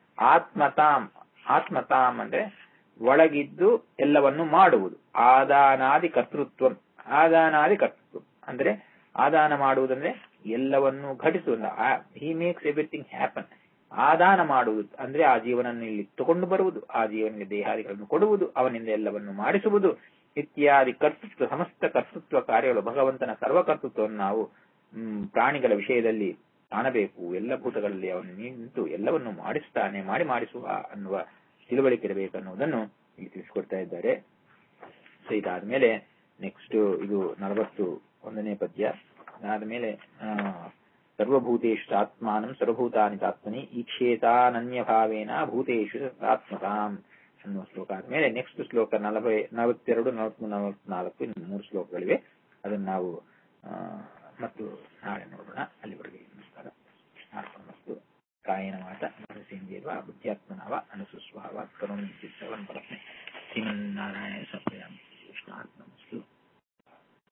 [SPEAKER 1] ಆತ್ಮತಾಂ ಆತ್ಮತಾಂ ಅಂದ್ರೆ ಒಳಗಿದ್ದು ಎಲ್ಲವನ್ನು ಮಾಡುವುದು ಆದಾನಾದಿ ಕರ್ತೃತ್ವ ಆದಾನಾದಿ ಕರ್ತೃತ್ವ ಅಂದ್ರೆ ಆದಾನ ಮಾಡುವುದಂದ್ರೆ ಎಲ್ಲವನ್ನು ಘಟಿಸುವುದು ಹಿ ಮೇಕ್ಸ್ ಎವ್ರಿಥಿಂಗ್ ಹ್ಯಾಪನ್ ಆದಾನ ಮಾಡುವುದು ಅಂದ್ರೆ ಆ ಜೀವನನ್ನು ಇಲ್ಲಿ ತಗೊಂಡು ಬರುವುದು ಆ ಜೀವನಿಗೆ ದೇಹಾದಿಗಳನ್ನು ಕೊಡುವುದು ಅವನಿಂದ ಎಲ್ಲವನ್ನು ಮಾಡಿಸುವುದು ಇತ್ಯಾದಿ ಕರ್ತೃತ್ವ ಸಮಸ್ತ ಕರ್ತೃತ್ವ ಕಾರ್ಯಗಳು ಭಗವಂತನ ಸರ್ವಕರ್ತೃತ್ವವನ್ನು ನಾವು ಹ್ಮ್ ಪ್ರಾಣಿಗಳ ವಿಷಯದಲ್ಲಿ ಕಾಣಬೇಕು ಎಲ್ಲ ಭೂತಗಳಲ್ಲಿ ಅವನು ನಿಂತು ಎಲ್ಲವನ್ನು ಮಾಡಿಸ್ತಾನೆ ಮಾಡಿ ಮಾಡಿಸುವ ಅನ್ನುವ ತಿಳುವಳಿಕೆ ಇರಬೇಕು ಅನ್ನುವುದನ್ನು ಇಲ್ಲಿ ತಿಳಿಸಿಕೊಡ್ತಾ ಇದ್ದಾರೆ ಸೊ ಇದಾದ್ಮೇಲೆ ನೆಕ್ಸ್ಟ್ ಇದು ನಲವತ್ತು ಒಂದನೇ ಪದ್ಯ ಅದಾದ್ಮೇಲೆ ಆ ಸರ್ವಭೂತೇಶು ಆತ್ಮಾನಂ ಸರ್ವಭೂತಾನಿ ಆತ್ಮನಿ ಈಕ್ಷೇತಾನನ್ಯ ಭಾವೇನ ಭೂತೇಶು ಆತ್ಮತಾಂ ಅನ್ನುವ ಶ್ಲೋಕ ಆದ್ಮೇಲೆ ನೆಕ್ಸ್ಟ್ ಶ್ಲೋಕ ನಲಭೈ ನಲವತ್ತೆರಡು ನಲವತ್ಮೂರು ನಲವತ್ನಾಲ್ಕು ಇನ್ನು ಮೂರು ಶ್ಲೋಕಗಳಿವೆ ಅದನ್ನು ನಾವು ಮತ್ತು ನಾಳೆ ನೋಡೋಣ ಅಲ್ಲಿವರೆಗೆ ನಮಸ್ಕಾರ ಅರ್ಪಣಮಸ್ತು ಕಾಯನ ಮಾತ ಮನಸ್ಸೇಂದ್ರಿಯವ ಬುದ್ಧ್ಯಾತ್ಮನವ ಅನುಸುಸ್ವಾವ ಕರುಣಿಸಿದ್ದವನ್ ಪರಸ್ಮೈ ಶ್ರೀಮನ್ನಾರಾಯಣ